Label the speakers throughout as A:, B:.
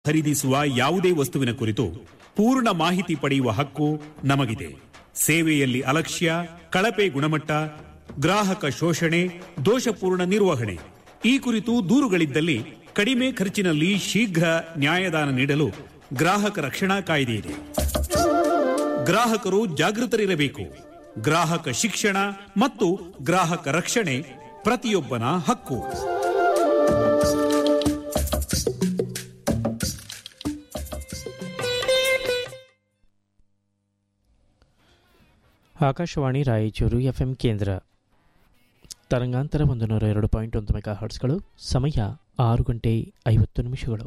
A: ಖರೀದಿಸುವ ಯಾವುದೇ ವಸ್ತುವಿನ ಕುರಿತು ಪೂರ್ಣ ಮಾಹಿತಿ ಪಡೆಯುವ ಹಕ್ಕು ನಮಗಿದೆ ಸೇವೆಯಲ್ಲಿ ಅಲಕ್ಷ್ಯ ಕಳಪೆ ಗುಣಮಟ್ಟ ಗ್ರಾಹಕ ಶೋಷಣೆ ದೋಷಪೂರ್ಣ ನಿರ್ವಹಣೆ ಈ ಕುರಿತು ದೂರುಗಳಿದ್ದಲ್ಲಿ ಕಡಿಮೆ ಖರ್ಚಿನಲ್ಲಿ ಶೀಘ್ರ ನ್ಯಾಯದಾನ ನೀಡಲು ಗ್ರಾಹಕ ರಕ್ಷಣಾ ಕಾಯ್ದೆ ಇದೆ ಗ್ರಾಹಕರು ಜಾಗೃತರಿರಬೇಕು ಗ್ರಾಹಕ ಶಿಕ್ಷಣ ಮತ್ತು ಗ್ರಾಹಕ ರಕ್ಷಣೆ ಪ್ರತಿಯೊಬ್ಬನ ಹಕ್ಕು
B: ಆಕಾಶವಾಣಿ ರಾಯಚೂರು ಎಫ್ಎಂ ಕೇಂದ್ರ ತರಂಗಾಂತರ ಒಂದು ನೂರ ಎರಡು ಪಾಯಿಂಟ್ ಒಂದು ಮೆಗಾ ಹರ್ಟ್ಸ್ಗಳು ಸಮಯ ಆರು ಗಂಟೆ ಐವತ್ತು ನಿಮಿಷಗಳು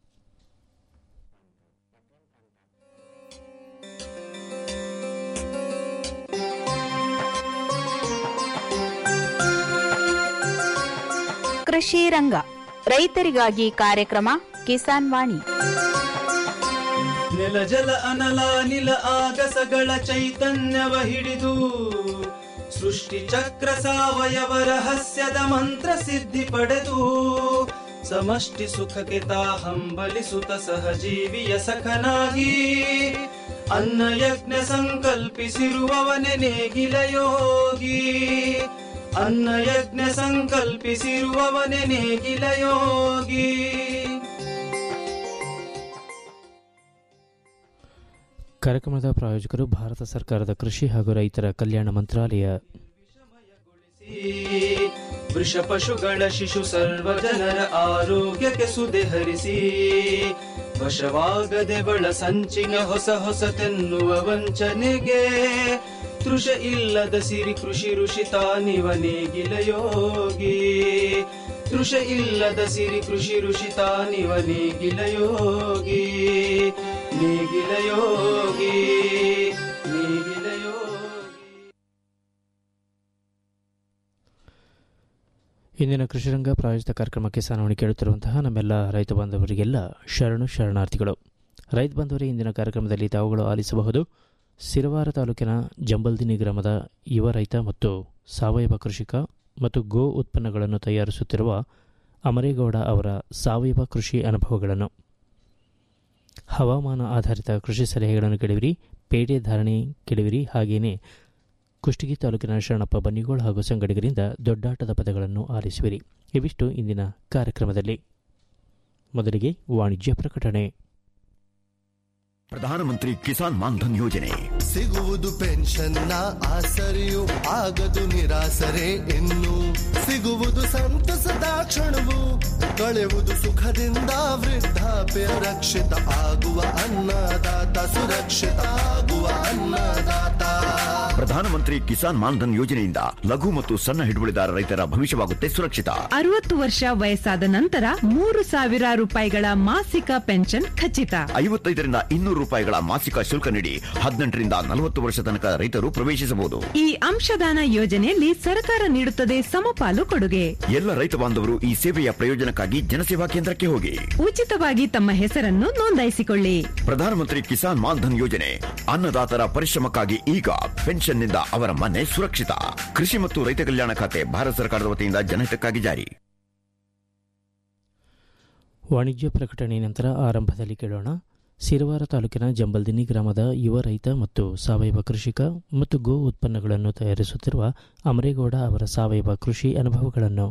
C: ಕೃಷಿ ರಂಗ ರೈತರಿಗಾಗಿ ಕಾರ್ಯಕ್ರಮ ಕಿಸಾನ್ ವಾಣಿ
D: ನೆಲ ಜಲ ಅನಲ ನಿಲ ಆಗಸಗಳ ಚೈತನ್ಯವ ಹಿಡಿದು ಸೃಷ್ಟಿ ಚಕ್ರ ಸಾವಯವ ರಹಸ್ಯದ ಮಂತ್ರ ಸಿದ್ಧಿ ಪಡೆದು ಸಮಷ್ಟಿ ಸುಖಕ್ಕೆ ತಾ ಹಂಬಲಿಸುತ್ತ ಸಹಜೀವಿಯ ಸಖನಾಗಿ ಅನ್ನ ಯಜ್ಞ ಸಂಕಲ್ಪಿಸಿರುವವನೆ ನೇಗಿಲ ಯೋಗಿ ಅನ್ನ ಯಜ್ಞ ಸಂಕಲ್ಪಿಸಿರುವವನೆ ನೇಗಿಲ ಯೋಗಿ
B: ಕಾರ್ಯಕ್ರಮದ ಪ್ರಾಯೋಜಕರು ಭಾರತ ಸರ್ಕಾರದ ಕೃಷಿ ಹಾಗೂ ರೈತರ ಕಲ್ಯಾಣ ಮಂತ್ರಾಲಯ
D: ವೃಷ ಪಶುಗಳ ಶಿಶು ಸರ್ವ ಜನರ ಆರೋಗ್ಯಕ್ಕೆ ಸುದೆ ಹರಿಸಿ ವಶವಾಗದೆ ಬಳ ಸಂಚಿನ ಹೊಸ ಹೊಸತೆನ್ನುವ ವಂಚನೆಗೆ ತೃಷ ಇಲ್ಲದ ಸಿರಿ ಕೃಷಿ ಋಷಿ ತಾನಿವ ನೇಗಿಲ ಯೋಗಿ ತೃಷ ಇಲ್ಲದ ಸಿರಿ ಕೃಷಿ ಋಷಿ ತಾನಿವ ನೇಗಿಲ ಯೋಗಿ ನೇಗಿಲ ಯೋಗಿ ನೇಗಿಲ ಯೋಗಿ
B: ಇಂದಿನ ಕೃಷಿರಂಗ ಪ್ರಾಯೋಜಿತ ಕಾರ್ಯಕ್ರಮಕ್ಕೆ ಸಾನವಣಿ ಕೇಳುತ್ತಿರುವಂತಹ ನಮ್ಮೆಲ್ಲ ರೈತ ಬಾಂಧವರಿಗೆಲ್ಲ ಶರಣು ಶರಣಾರ್ಥಿಗಳು ರೈತ ಬಾಂಧವರೇ ಇಂದಿನ ಕಾರ್ಯಕ್ರಮದಲ್ಲಿ ತಾವುಗಳು ಆಲಿಸಬಹುದು ಸಿರವಾರ ತಾಲೂಕಿನ ಜಂಬಲ್ದಿನಿ ಗ್ರಾಮದ ಯುವ ರೈತ ಮತ್ತು ಸಾವಯವ ಕೃಷಿಕ ಮತ್ತು ಗೋ ಉತ್ಪನ್ನಗಳನ್ನು ತಯಾರಿಸುತ್ತಿರುವ ಅಮರೇಗೌಡ ಅವರ ಸಾವಯವ ಕೃಷಿ ಅನುಭವಗಳನ್ನು ಹವಾಮಾನ ಆಧಾರಿತ ಕೃಷಿ ಸಲಹೆಗಳನ್ನು ಕೇಳಿವಿರಿ ಪೇಟೆ ಧಾರಣೆ ಕೇಳಿವಿರಿ ಹಾಗೆಯೇ ಕುಷ್ಟಗಿ ತಾಲೂಕಿನ ಶರಣಪ್ಪ ಬನ್ನಿಗೋಳ ಹಾಗೂ ಸಂಗಡಿಗರಿಂದ ದೊಡ್ಡಾಟದ ಪದಗಳನ್ನು ಆಲಿಸುವಿರಿ ಇವಿಷ್ಟು ಇಂದಿನ ಕಾರ್ಯಕ್ರಮದಲ್ಲಿ ಮೊದಲಿಗೆ ವಾಣಿಜ್ಯ ಪ್ರಕಟಣೆ
E: ಪ್ರಧಾನಮಂತ್ರಿ ಕಿಸಾನ್ ಮಾನ್ಧನ್ ಯೋಜನೆ
F: ಸಿಗುವುದು ಪೆನ್ಷನ್ನ ಆಸರೆಯು ಆಗದು ನಿರಾಸರೆ ಇನ್ನು ಸಿಗುವುದು ಸಂತಸದ ಕ್ಷಣವು ಕಳೆಯುವುದು ಸುಖದಿಂದ ವೃದ್ಧಾಪ್ಯ ರಕ್ಷಿತ ಆಗುವ ಅನ್ನದಾತ ಸುರಕ್ಷಿತ ಆಗುವ ಅನ್ನದಾತ
E: ಪ್ರಧಾನಮಂತ್ರಿ ಕಿಸಾನ್ ಮಾನ್ಧನ್ ಯೋಜನೆಯಿಂದ ಲಘು ಮತ್ತು ಸಣ್ಣ ಹಿಡುವಳಿದಾರ ರೈತರ ಭವಿಷ್ಯವಾಗುತ್ತೆ ಸುರಕ್ಷಿತ
G: ಅರವತ್ತು ವರ್ಷ ವಯಸ್ಸಾದ ನಂತರ ಮೂರು ಸಾವಿರ ರೂಪಾಯಿಗಳ ಮಾಸಿಕ ಪೆನ್ಷನ್ ಖಚಿತ
E: ಐವತ್ತೈದರಿಂದ ಇನ್ನೂರು ರೂಪಾಯಿಗಳ ಮಾಸಿಕ ಶುಲ್ಕ ನೀಡಿ ಹದಿನೆಂಟರಿಂದ ನಲವತ್ತು ವರ್ಷ ತನಕ ರೈತರು ಪ್ರವೇಶಿಸಬಹುದು
G: ಈ ಅಂಶದಾನ ಯೋಜನೆಯಲ್ಲಿ ಸರ್ಕಾರ ನೀಡುತ್ತದೆ ಸಮಪಾಲು ಕೊಡುಗೆ
E: ಎಲ್ಲ ರೈತ ಬಾಂಧವರು ಈ ಸೇವೆಯ ಪ್ರಯೋಜನಕ್ಕಾಗಿ ಜನಸೇವಾ ಕೇಂದ್ರಕ್ಕೆ ಹೋಗಿ
G: ಉಚಿತವಾಗಿ ತಮ್ಮ ಹೆಸರನ್ನು ನೋಂದಾಯಿಸಿಕೊಳ್ಳಿ
E: ಪ್ರಧಾನಮಂತ್ರಿ ಕಿಸಾನ್ ಮಾನ್ಧನ್ ಯೋಜನೆ ಅನ್ನದಾತರ ಪರಿಶ್ರಮಕ್ಕಾಗಿ ಈಗ ಪೆನ್ಷನ್ನಿಂದ ಅವರ ಮನೆ ಸುರಕ್ಷಿತ ಕೃಷಿ ಮತ್ತು ರೈತ ಕಲ್ಯಾಣ ಖಾತೆ ಭಾರತ ಸರ್ಕಾರದ ವತಿಯಿಂದ ಜನಹಿತಕ್ಕಾಗಿ ಜಾರಿ
B: ವಾಣಿಜ್ಯ ಪ್ರಕಟಣೆ ನಂತರ ಆರಂಭದಲ್ಲಿ ಕೇಳೋಣ ಸಿರವಾರ ತಾಲೂಕಿನ ಜಂಬಲ್ದಿನಿ ಗ್ರಾಮದ ಯುವ ರೈತ ಮತ್ತು ಸಾವಯವ ಕೃಷಿಕ ಮತ್ತು ಗೋ ಉತ್ಪನ್ನಗಳನ್ನು ತಯಾರಿಸುತ್ತಿರುವ ಅಮರೇಗೌಡ ಅವರ ಸಾವಯವ ಕೃಷಿ ಅನುಭವಗಳನ್ನು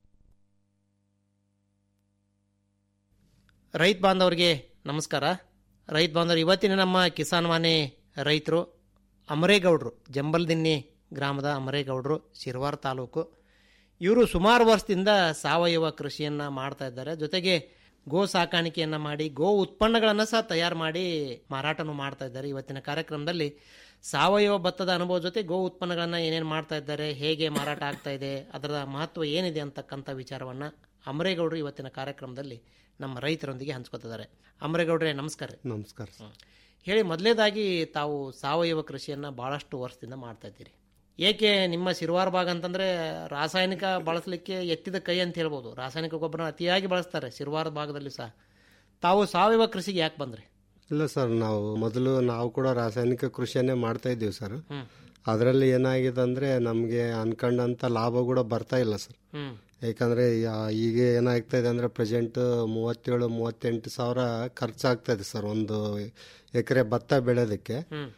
H: ರೈತ ಬಾಂಧವರಿಗೆ ನಮಸ್ಕಾರ ರೈತ ಬಾಂಧವರು ಇವತ್ತಿನ ನಮ್ಮ ಕಿಸಾನ್ ವಾಣಿ ರೈತರು ಅಮರೇಗೌಡರು ಜಂಬಲ್ದಿನ್ನಿ ಗ್ರಾಮದ ಅಮರೇಗೌಡರು ಶಿರ್ವಾರ್ ತಾಲೂಕು ಇವರು ಸುಮಾರು ವರ್ಷದಿಂದ ಸಾವಯವ ಕೃಷಿಯನ್ನು ಮಾಡ್ತಾ ಇದ್ದಾರೆ ಜೊತೆಗೆ ಗೋ ಸಾಕಾಣಿಕೆಯನ್ನು ಮಾಡಿ ಗೋ ಉತ್ಪನ್ನಗಳನ್ನು ಸಹ ತಯಾರು ಮಾಡಿ ಮಾರಾಟನೂ ಮಾಡ್ತಾ ಇದ್ದಾರೆ ಇವತ್ತಿನ ಕಾರ್ಯಕ್ರಮದಲ್ಲಿ ಸಾವಯವ ಭತ್ತದ ಅನುಭವ ಜೊತೆ ಗೋ ಉತ್ಪನ್ನಗಳನ್ನು ಏನೇನು ಮಾಡ್ತಾ ಇದ್ದಾರೆ ಹೇಗೆ ಮಾರಾಟ ಆಗ್ತಾ ಇದೆ ಅದರ ಮಹತ್ವ ಏನಿದೆ ಅಂತಕ್ಕಂಥ ವಿಚಾರವನ್ನು ಅಮರೇಗೌಡರು ಇವತ್ತಿನ ಕಾರ್ಯಕ್ರಮದಲ್ಲಿ ನಮ್ಮ ರೈತರೊಂದಿಗೆ ಹಂಚ್ಕೋತಿದ್ದಾರೆ ಅಮರೇಗೌಡ್ರೆ ನಮಸ್ಕಾರ ರೀ.
I: ನಮಸ್ಕಾರ
H: ಹ್ಮ್. ಹೇಳಿ ಮೊದಲೇದಾಗಿ ತಾವು ಸಾವಯವ ಕೃಷಿಯನ್ನು ಭಾಳಷ್ಟು ವರ್ಷದಿಂದ ಮಾಡ್ತಾ ಇದ್ದೀರಿ ಏಕೆ ನಿಮ್ಮ ಸಿರುವಾರ ಭಾಗ ಅಂತಂದ್ರೆ ರಾಸಾಯನಿಕ ಬಳಸಲಿಕ್ಕೆ ಎತ್ತಿದ ಕೈ ಅಂತ ಹೇಳ್ಬೋದು ರಾಸಾಯನಿಕ ಗೊಬ್ಬರ ಅತಿಯಾಗಿ ಬಳಸ್ತಾರೆ ಸಿರುವಾರ ಭಾಗದಲ್ಲಿ ಸಹ ತಾವು ಸಾವಯವ ಕೃಷಿಗೆ ಯಾಕೆ ಬಂದ್ರಿ
I: ಇಲ್ಲ ಸರ್ ನಾವು ಮೊದಲು ನಾವು ಕೂಡ ರಾಸಾಯನಿಕ ಕೃಷಿಯನ್ನೇ ಮಾಡ್ತಾ ಇದ್ದೀವಿ ಸರ್
H: ಹ್ಮ್.
I: ಅದರಲ್ಲಿ ಏನಾಗಿದೆ ಅಂದ್ರೆ ನಮಗೆ ಅನ್ಕೊಂಡಂತ ಲಾಭ ಕೂಡ ಬರ್ತಾ ಇಲ್ಲ ಸರ್
H: ಹ್ಮ್
I: ಯಾಕಂದರೆ ಈಗ ಏನಾಗ್ತಾ ಇದೆ ಅಂದರೆ ಪ್ರೆಸೆಂಟ್ ಮೂವತ್ತೇಳು ಮೂವತ್ತೆಂಟು ಸಾವಿರ ಖರ್ಚಾಗ್ತದೆ ಸರ್ ಒಂದು ಎಕರೆ ಭತ್ತ ಬೆಳೆಯೋದಕ್ಕೆ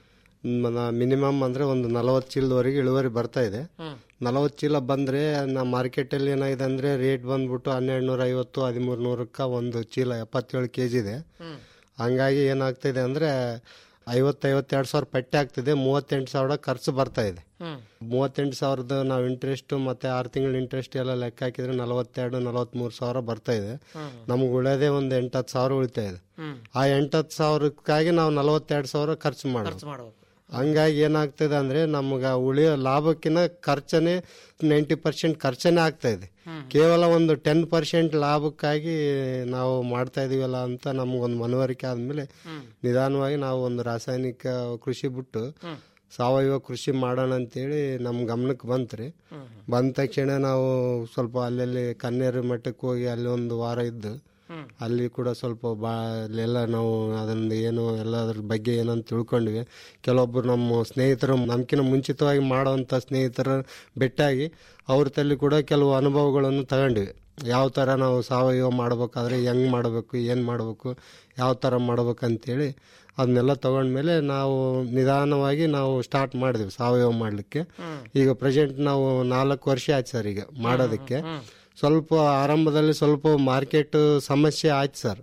I: ಮಿನಿಮಮ್ ಅಂದರೆ ಒಂದು ನಲವತ್ತು ಚೀಲದವರೆಗೆ ಇಳುವರಿ ಬರ್ತಾ ಇದೆ ನಲವತ್ತು ಚೀಲ ಬಂದರೆ ನಮ್ಮ ಮಾರ್ಕೆಟಲ್ಲಿ ಏನಾಗಿದೆ ಅಂದರೆ ರೇಟ್ ಬಂದ್ಬಿಟ್ಟು ಹನ್ನೆರಡು ನೂರ ಐವತ್ತು ಹದಿಮೂರು ನೂರಕ್ಕೆ ಒಂದು ಚೀಲ ಎಪ್ಪತ್ತೇಳು ಕೆ ಜಿ ಇದೆ ಹಂಗಾಗಿ ಏನಾಗ್ತಿದೆ ಅಂದರೆ ಐವತ್ತೈವತ್ತೆರಡು ಸಾವಿರ ಪಟ್ಟಿ ಆಗ್ತಿದೆ ಮೂವತ್ತೆಂಟು ಸಾವಿರ ಖರ್ಚು ಬರ್ತಾ ಇದೆ ಮೂವತ್ತೆಂಟು ಸಾವಿರದ ನಾವು ಇಂಟ್ರೆಸ್ಟ್ ಮತ್ತೆ ಆರು ತಿಂಗಳ ಇಂಟ್ರೆಸ್ಟ್ ಎಲ್ಲ ಲೆಕ್ಕ ಹಾಕಿದ್ರೆ ನಲವತ್ತೆರಡು ನಲವತ್ಮೂರು ಸಾವಿರ ಬರ್ತಾ ಇದೆ ನಮ್ಗೆ ಉಳಿಯೋದೇ ಒಂದು ಎಂಟತ್ತು ಸಾವಿರ ಉಳಿತಾ ಇದೆ ಆ ಎಂಟತ್ತು ಸಾವಿರಕ್ಕಾಗಿ ನಾವು ನಲವತ್ತೆರಡು ಸಾವಿರ ಖರ್ಚು ಮಾಡೋದು
H: ಮಾಡ್ಬೇಕು
I: ಹಂಗಾಗಿ ಏನಾಗ್ತದೆ ಅಂದ್ರೆ ನಮ್ಗೆ ಉಳಿಯೋ ಲಾಭಕ್ಕಿಂತ ಖರ್ಚನೆ ನೈಂಟಿ ಪರ್ಸೆಂಟ್ ಖರ್ಚನೆ ಆಗ್ತಾ ಇದೆ ಕೇವಲ ಒಂದು ಟೆನ್ ಪರ್ಸೆಂಟ್ ಲಾಭಕ್ಕಾಗಿ ನಾವು ಮಾಡ್ತಾ ಇದೀವಲ್ಲ ಅಂತ ನಮಗೊಂದು ಮನವರಿಕೆ ಆದ್ಮೇಲೆ ನಿಧಾನವಾಗಿ ನಾವು ಒಂದು ರಾಸಾಯನಿಕ ಕೃಷಿ ಬಿಟ್ಟು ಸಾವಯವ ಕೃಷಿ ಮಾಡೋಣ ಅಂತೇಳಿ ನಮ್ಮ ಗಮನಕ್ಕೆ ಬಂತ್ರಿ ಬಂದ ತಕ್ಷಣ ನಾವು ಸ್ವಲ್ಪ ಅಲ್ಲಲ್ಲಿ ಕನ್ನೇರು ಮಠಕ್ಕೆ ಹೋಗಿ ಅಲ್ಲಿ ಒಂದು ವಾರ ಇದ್ದು ಅಲ್ಲಿ ಕೂಡ ಸ್ವಲ್ಪ ಬಾ ಅಲ್ಲೆಲ್ಲ ನಾವು ಅದನ್ನ ಏನು ಎಲ್ಲ ಅದ್ರ ಬಗ್ಗೆ ಏನಂತ ತಿಳ್ಕೊಂಡ್ವಿ ಕೆಲವೊಬ್ಬರು ನಮ್ಮ ಸ್ನೇಹಿತರು ನಮ್ಕಿನ ಮುಂಚಿತವಾಗಿ ಮಾಡೋವಂಥ ಸ್ನೇಹಿತರ ಭೇಟಿಯಾಗಿ ಅವ್ರ ತಲ್ಲಿ ಕೂಡ ಕೆಲವು ಅನುಭವಗಳನ್ನು ತಗೊಂಡ್ವಿ ಯಾವ ಥರ ನಾವು ಸಾವಯವ ಮಾಡ್ಬೇಕಾದ್ರೆ ಹೆಂಗ್ ಮಾಡಬೇಕು ಏನು ಮಾಡಬೇಕು ಯಾವ ಥರ ಮಾಡ್ಬೇಕಂತೇಳಿ ಅದನ್ನೆಲ್ಲ ತಗೊಂಡ್ಮೇಲೆ ನಾವು ನಿಧಾನವಾಗಿ ನಾವು ಸ್ಟಾರ್ಟ್ ಮಾಡಿದ್ವಿ ಸಾವಯವ ಮಾಡಲಿಕ್ಕೆ ಈಗ ಪ್ರೆಸೆಂಟ್ ನಾವು ನಾಲ್ಕು ವರ್ಷ ಆಯ್ತು ಸರ್ ಈಗ ಮಾಡೋದಕ್ಕೆ ಸ್ವಲ್ಪ ಆರಂಭದಲ್ಲಿ ಸ್ವಲ್ಪ ಮಾರ್ಕೆಟ್ ಸಮಸ್ಯೆ ಆಯ್ತು ಸರ್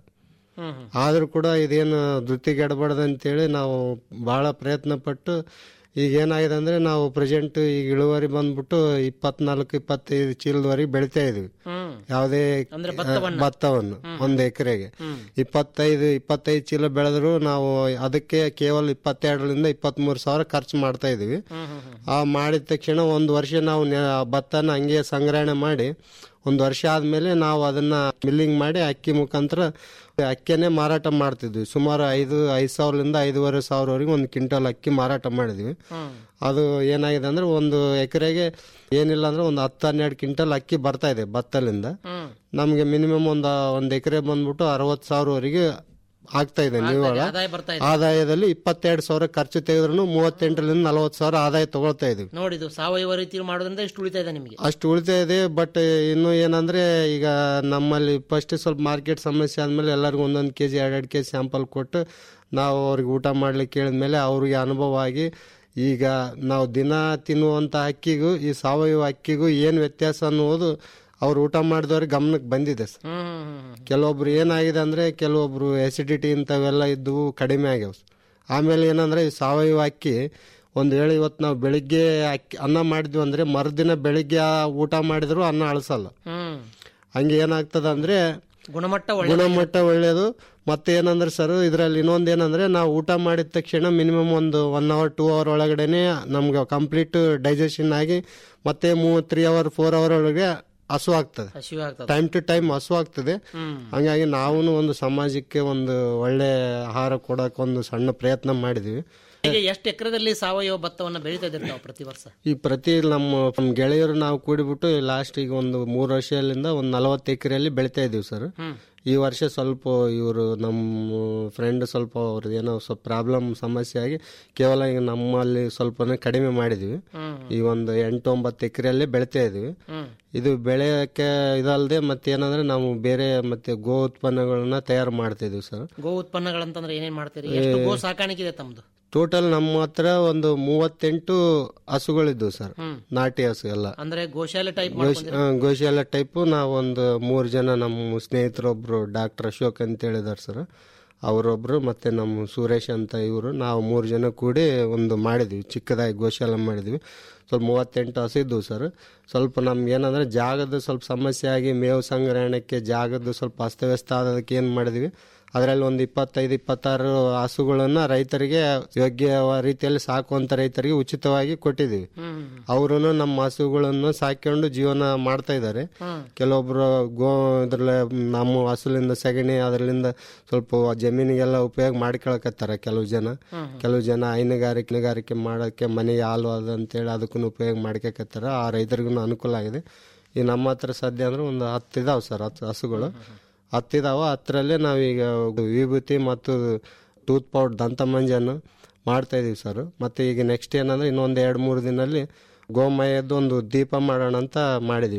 I: ಆದ್ರೂ ಕೂಡ ಇದೇನು ಧೃತಿಗೆಡಬಾರ್ದು ಅಂತೇಳಿ ನಾವು ಬಹಳ ಪ್ರಯತ್ನ ಪಟ್ಟು ಈಗ ಏನಾಗಿದೆ ಅಂದ್ರೆ ನಾವು ಪ್ರೆಸೆಂಟ್ ಈಗ ಇಳುವರಿ ಬಂದ್ಬಿಟ್ಟು ಇಪ್ಪತ್ನಾಲ್ಕು ಇಪ್ಪತ್ತೈದು ಚೀಲದವರೆಗೆ ಬೆಳಿತಾ ಇದೀವಿ ಯಾವುದೇ ಭತ್ತವನ್ನು ಒಂದು ಎಕರೆಗೆ ಇಪ್ಪತ್ತೈದು ಇಪ್ಪತ್ತೈದು ಚೀಲ ಬೆಳೆದ್ರು ನಾವು ಅದಕ್ಕೆ ಕೇವಲ ಇಪ್ಪತ್ತೆರಡರಿಂದ ಇಪ್ಪತ್ಮೂರು ಸಾವಿರ ಖರ್ಚು ಮಾಡ್ತಾ ಇದೀವಿ ಆ ಮಾಡಿದ ತಕ್ಷಣ ಒಂದು ವರ್ಷ ನಾವು ನೆ- ಭತ್ತನ ಹಂಗೆ ಸಂಗ್ರಹಣೆ ಮಾಡಿ ಒಂದು ವರ್ಷ ಆದ್ಮೇಲೆ ನಾವು ಅದನ್ನ ಮಿಲ್ಲಿಂಗ್ ಮಾಡಿ ಅಕ್ಕಿ ಮುಖಾಂತರ ಅಕ್ಕಿಯನ್ನೇ ಮಾರಾಟ ಮಾಡ್ತಿದ್ವಿ ಸುಮಾರು ಐದು ಐದು ಸಾವಿರದಿಂದ ಐದೂವರೆ ಸಾವಿರವರೆಗೆ ಒಂದು ಕ್ವಿಂಟಲ್ ಅಕ್ಕಿ ಮಾರಾಟ ಮಾಡಿದ್ವಿ ಅದು ಏನಾಗಿದೆ ಅಂದ್ರೆ ಒಂದು ಎಕರೆಗೆ ಏನಿಲ್ಲ ಅಂದ್ರೆ ಒಂದು ಹತ್ತು ಹನ್ನೆರಡು ಕ್ವಿಂಟಲ್ ಅಕ್ಕಿ ಬರ್ತಾ ಇದೆ ಭತ್ತಲಿಂದ ನಮಗೆ ಮಿನಿಮಮ್ ಒಂದು ಒಂದು ಎಕರೆ ಬಂದ್ಬಿಟ್ಟು ಅರವತ್ತು ಸಾವಿರವರೆಗೆ ಆಗ್ತಾ ಇದೆ ನಿವ್ವಳ
H: ಆದಾಯ ಬರ್ತಾ ಇದೆ
I: ಆದಾಯದಲ್ಲಿ ಇಪ್ಪತ್ತೆರಡು ಸಾವಿರ ಖರ್ಚು ತೆಗೆದ್ರು ಮೂವತ್ತೆಂಟರಿಂದ ನಲವತ್ತು ಸಾವಿರ ಆದಾಯ ತಗೊಳ್ತಾ ಇದೀವಿ
H: ನೋಡಿದು ಸಾವಯವ ರೀತಿಯಲ್ಲಿ ಮಾಡೋದ್ರಿಂದ ಇಷ್ಟು ಉಳಿತಾ ಇದೆ ನಿಮಗೆ
I: ಅಷ್ಟು ಉಳಿತಾ ಇದೆ ಬಟ್ ಇನ್ನು ಏನಂದ್ರೆ ಈಗ ನಮ್ಮಲ್ಲಿ ಫಸ್ಟ್ ಸ್ವಲ್ಪ ಮಾರ್ಕೆಟ್ ಸಮಸ್ಯೆ ಆದ್ಮೇಲೆ ಎಲ್ಲರಿಗೂ ಒಂದೊಂದು ಕೆಜಿ ಎರಡೆರಡು ಕೆಜಿ ಸ್ಯಾಂಪಲ್ ಕೊಟ್ಟು ನಾವು ಅವ್ರಿಗೆ ಊಟ ಮಾಡ್ಲಿಕ್ಕೆ ಹೇಳಿದ್ಮೇಲೆ ಅವ್ರಿಗೆ ಅನುಭವ ಆಗಿ ಈಗ ನಾವು ದಿನ ತಿನ್ನುವಂತ ಅಕ್ಕಿಗೂ ಈ ಸಾವಯವ ಅಕ್ಕಿಗೂ ಏನು ವ್ಯತ್ಯಾಸ ಅನ್ನುವುದು ಅವ್ರು ಊಟ ಮಾಡಿದವ್ರಿಗೆ ಗಮನಕ್ಕೆ ಬಂದಿದೆ ಸರ್ ಕೆಲವೊಬ್ರು ಏನಾಗಿದೆ ಅಂದ್ರೆ ಕೆಲವೊಬ್ರು ಎಸಿಡಿಟಿ ಇಂಥವೆಲ್ಲ ಇದ್ದವು ಕಡಿಮೆ ಆಗ್ಯಾವ ಆಮೇಲೆ ಏನಂದ್ರೆ ಈ ಸಾವಯವ ಅಕ್ಕಿ ಒಂದು ಹೇಳಿ ಇವತ್ತು ನಾವು ಬೆಳಿಗ್ಗೆ ಅಕ್ಕಿ ಅನ್ನ ಮಾಡಿದ್ವಿ ಅಂದ್ರೆ ಮರುದಿನ ಬೆಳಿಗ್ಗೆ ಆ ಊಟ ಮಾಡಿದ್ರು ಅನ್ನ ಅಳಸಲ್ಲ
H: ಹ್ಮ್
I: ಹಂಗೆ ಏನಾಗ್ತದ ಅಂದ್ರೆ
H: ಗುಣಮಟ್ಟ ಒಳ್ಳೆ
I: ಗುಣಮಟ್ಟ ಒಳ್ಳೆಯದು ಮತ್ತೆ ಏನಂದ್ರೆ ಸರ್ ಇದರಲ್ಲಿ ಇನ್ನೊಂದು ಏನಂದ್ರೆ ನಾವು ಊಟ ಮಾಡಿದ ತಕ್ಷಣ ಮಿನಿಮಮ್ ಒಂದು ಒನ್ ಅವರ್ ಟೂ ಅವರ್ ಒಳಗಡೆನೆ ನಮ್ಗೆ ಕಂಪ್ಲೀಟ್ ಡೈಜೆಷನ್ ಆಗಿ ಮತ್ತೆ ಮೂ ತ್ರೀ ಅವರ್ ಫೋರ್ ಅವರ್ ಒಳಗೆ ಹಸು ಆಗ್ತದೆ
H: ಹಸಿವೆ ಆಗ್ತದೆ
I: ಟೈಮ್ ಟು ಟೈಮ್ ಹಸು ಆಗ್ತದೆ ಹಂಗಾಗಿ ನಾವು ಒಂದು ಸಮಾಜಕ್ಕೆ ಒಂದು ಒಳ್ಳೆ ಆಹಾರ ಕೊಡಕ್ಕೆ ಒಂದು ಸಣ್ಣ ಪ್ರಯತ್ನ ಮಾಡಿದ್ವಿ
H: ಈಗ ಎಷ್ಟು ಎಕರೆದಲ್ಲಿ ಸಾವಯವ ಭತ್ತವನ್ನ ಬೆಳೀತಾ ಇದ್ದೀರಿ ತಾವು ಪ್ರತಿ ವರ್ಷ
I: ಈ ಪ್ರತಿ ನಮ್ಮ ನಮ್ಮ ಗೆಳೆಯರು ನಾವು ಕೂಡಿಬಿಟ್ಟು ಲಾಸ್ಟ್ ಈಗ ಒಂದು ಮೂರು ವರ್ಷದಿಂದ ಒಂದು ನಲವತ್ತು ಎಕರೆಯಲ್ಲಿ ಬೆಳಿತಾ ಇದೀವಿ ಸರ್ ಈ ವರ್ಷ ಸ್ವಲ್ಪ ಇವರು ನಮ್ಮ ಫ್ರೆಂಡ್ ಸ್ವಲ್ಪ ಅವ್ರದ್ದು ಏನೋ ಸ್ವಲ್ಪ ಪ್ರಾಬ್ಲಮ್ ಸಮಸ್ಯೆ ಆಗಿ ಕೇವಲ ಈಗ ನಮ್ಮಲ್ಲಿ ಸ್ವಲ್ಪನೇ ಕಡಿಮೆ ಮಾಡಿದ್ವಿ ಈ ಒಂದು ಎಂಟು ಒಂಬತ್ತು ಎಕರೆಯಲ್ಲಿ ಬೆಳಿತಾ ಇದೀವಿ ಇದು ಬೆಳೆಯಕ್ಕೆ ಇದಲ್ಲದೆ ಮತ್ತೆ ಏನಂದ್ರೆ ನಾವು ಬೇರೆ ಮತ್ತೆ ಗೋ ಉತ್ಪನ್ನಗಳನ್ನ ತಯಾರು ಮಾಡ್ತಾ ಇದೀವಿ ಸರ್
H: ಗೋ ಉತ್ಪನ್ನಗಳಂತಂದ್ರೆ ಏನೇನ್ ಮಾಡ್ತೀರಿ ಎಷ್ಟು ಗೋ ಸಾಕಾಣಿಕೆ ಇದೆ ತಮ್ದು
I: ಟೋಟಲ್ ನಮ್ಮ ಹತ್ರ ಒಂದು ಮೂವತ್ತೆಂಟು ಹಸುಗಳಿದ್ವು ಸರ್ ನಾಟಿ ಹಸು ಎಲ್ಲ
H: ಅಂದ್ರೆ ಗೋಶಾಲೆ ಟೈಪ್
I: ಗೋಶ್- ಆ, ಗೋಶಾಲೆ ಟೈಪ್ ನಾವೊಂದು ಮೂರು ಜನ ನಮ್ಮ ಸ್ನೇಹಿತರೊಬ್ರು ಡಾಕ್ಟರ್ ಅಶೋಕ್ ಅಂತ ಹೇಳಿದಾರೆ ಸರ್ ಅವರೊಬ್ರು ಮತ್ತೆ ನಮ್ಮ ಸುರೇಶ್ ಅಂತ ಇವರು ನಾವು ಮೂರು ಜನ ಕೂಡಿ ಒಂದು ಮಾಡಿದ್ವಿ ಚಿಕ್ಕದಾಗಿ ಗೋಶಾಲೆ ಮಾಡಿದ್ವಿ ಸ್ವಲ್ಪ ಮೂವತ್ತೆಂಟು ಹಸು ಇದ್ವು ಸರ್ ಸ್ವಲ್ಪ ನಮ್ಗೆ ಏನಂದ್ರೆ ಜಾಗದ ಸ್ವಲ್ಪ ಸಮಸ್ಯೆ ಆಗಿ ಮೇವು ಸಂಗ್ರಹಣೆಗೆ ಜಾಗದ ಸ್ವಲ್ಪ ಅಸ್ತವ್ಯಸ್ತ ಆದದಕ್ಕೆ ಏನು ಮಾಡಿದ್ವಿ ಅದರಲ್ಲಿ ಒಂದು ಇಪ್ಪತ್ತೈದು ಇಪ್ಪತ್ತಾರು ಹಸುಗಳನ್ನ ರೈತರಿಗೆ ಯೋಗ್ಯ ರೀತಿಯಲ್ಲಿ ಸಾಕುವಂತ ರೈತರಿಗೆ ಉಚಿತವಾಗಿ ಕೊಟ್ಟಿದ್ದೀವಿ ಅವರು ನಮ್ಮ ಹಸುಗಳನ್ನು ಸಾಕೊಂಡು ಜೀವನ ಮಾಡ್ತಾ ಇದ್ದಾರೆ ಕೆಲವೊಬ್ರು ಗೋ ಇದ್ರಲ್ಲ ನಮ್ಮ ಹಸುಲಿಂದ ಸಗಣಿ ಅದರಿಂದ ಸ್ವಲ್ಪ ಜಮೀನಿಗೆಲ್ಲ ಉಪಯೋಗ ಮಾಡ್ಕೊಳಕತ್ತಾರ ಕೆಲವು ಜನ ಕೆಲವು ಜನ ಹೈನುಗಾರಿಕೆ ಹೈನುಗಾರಿಕೆ ಮಾಡೋಕ್ಕೆ ಮನೆಗೆ ಹಾಲು ಅದಂತೇಳಿ ಅದಕ್ಕೂ ಉಪಯೋಗ ಮಾಡ್ಕೊಕತ್ತಾರ ಆ ರೈತರಿಗೂ ಅನುಕೂಲ ಆಗಿದೆ ಈ ನಮ್ಮ ಹತ್ರ ಸದ್ಯ ಅಂದ್ರೆ ಒಂದು ಹತ್ತು ಇದಾವೆ ಸರ್ ಹತ್ತು ಹಸುಗಳು ಹತ್ತಿದಾವ ಹತ್ತರಲ್ಲೇ ನಾವೀಗ ವಿಭೂತಿ ಮತ್ತು ಟೂತ್ ಪೌಡರ್ ದಂತ ಮಂಜನ್ನು ಮಾಡ್ತಾ ಇದೀವಿ ಸರ್ ಮತ್ತೆ ಈಗ ನೆಕ್ಸ್ಟ್ ಏನಂದ್ರೆ ಇನ್ನೊಂದು ಎರಡು ಮೂರು ದಿನಲ್ಲಿ ಗೋಮಯದ್ದು ಒಂದು ದೀಪ ಮಾಡೋಣ ಅಂತ ಮಾಡಿದೀವಿ ಸರ್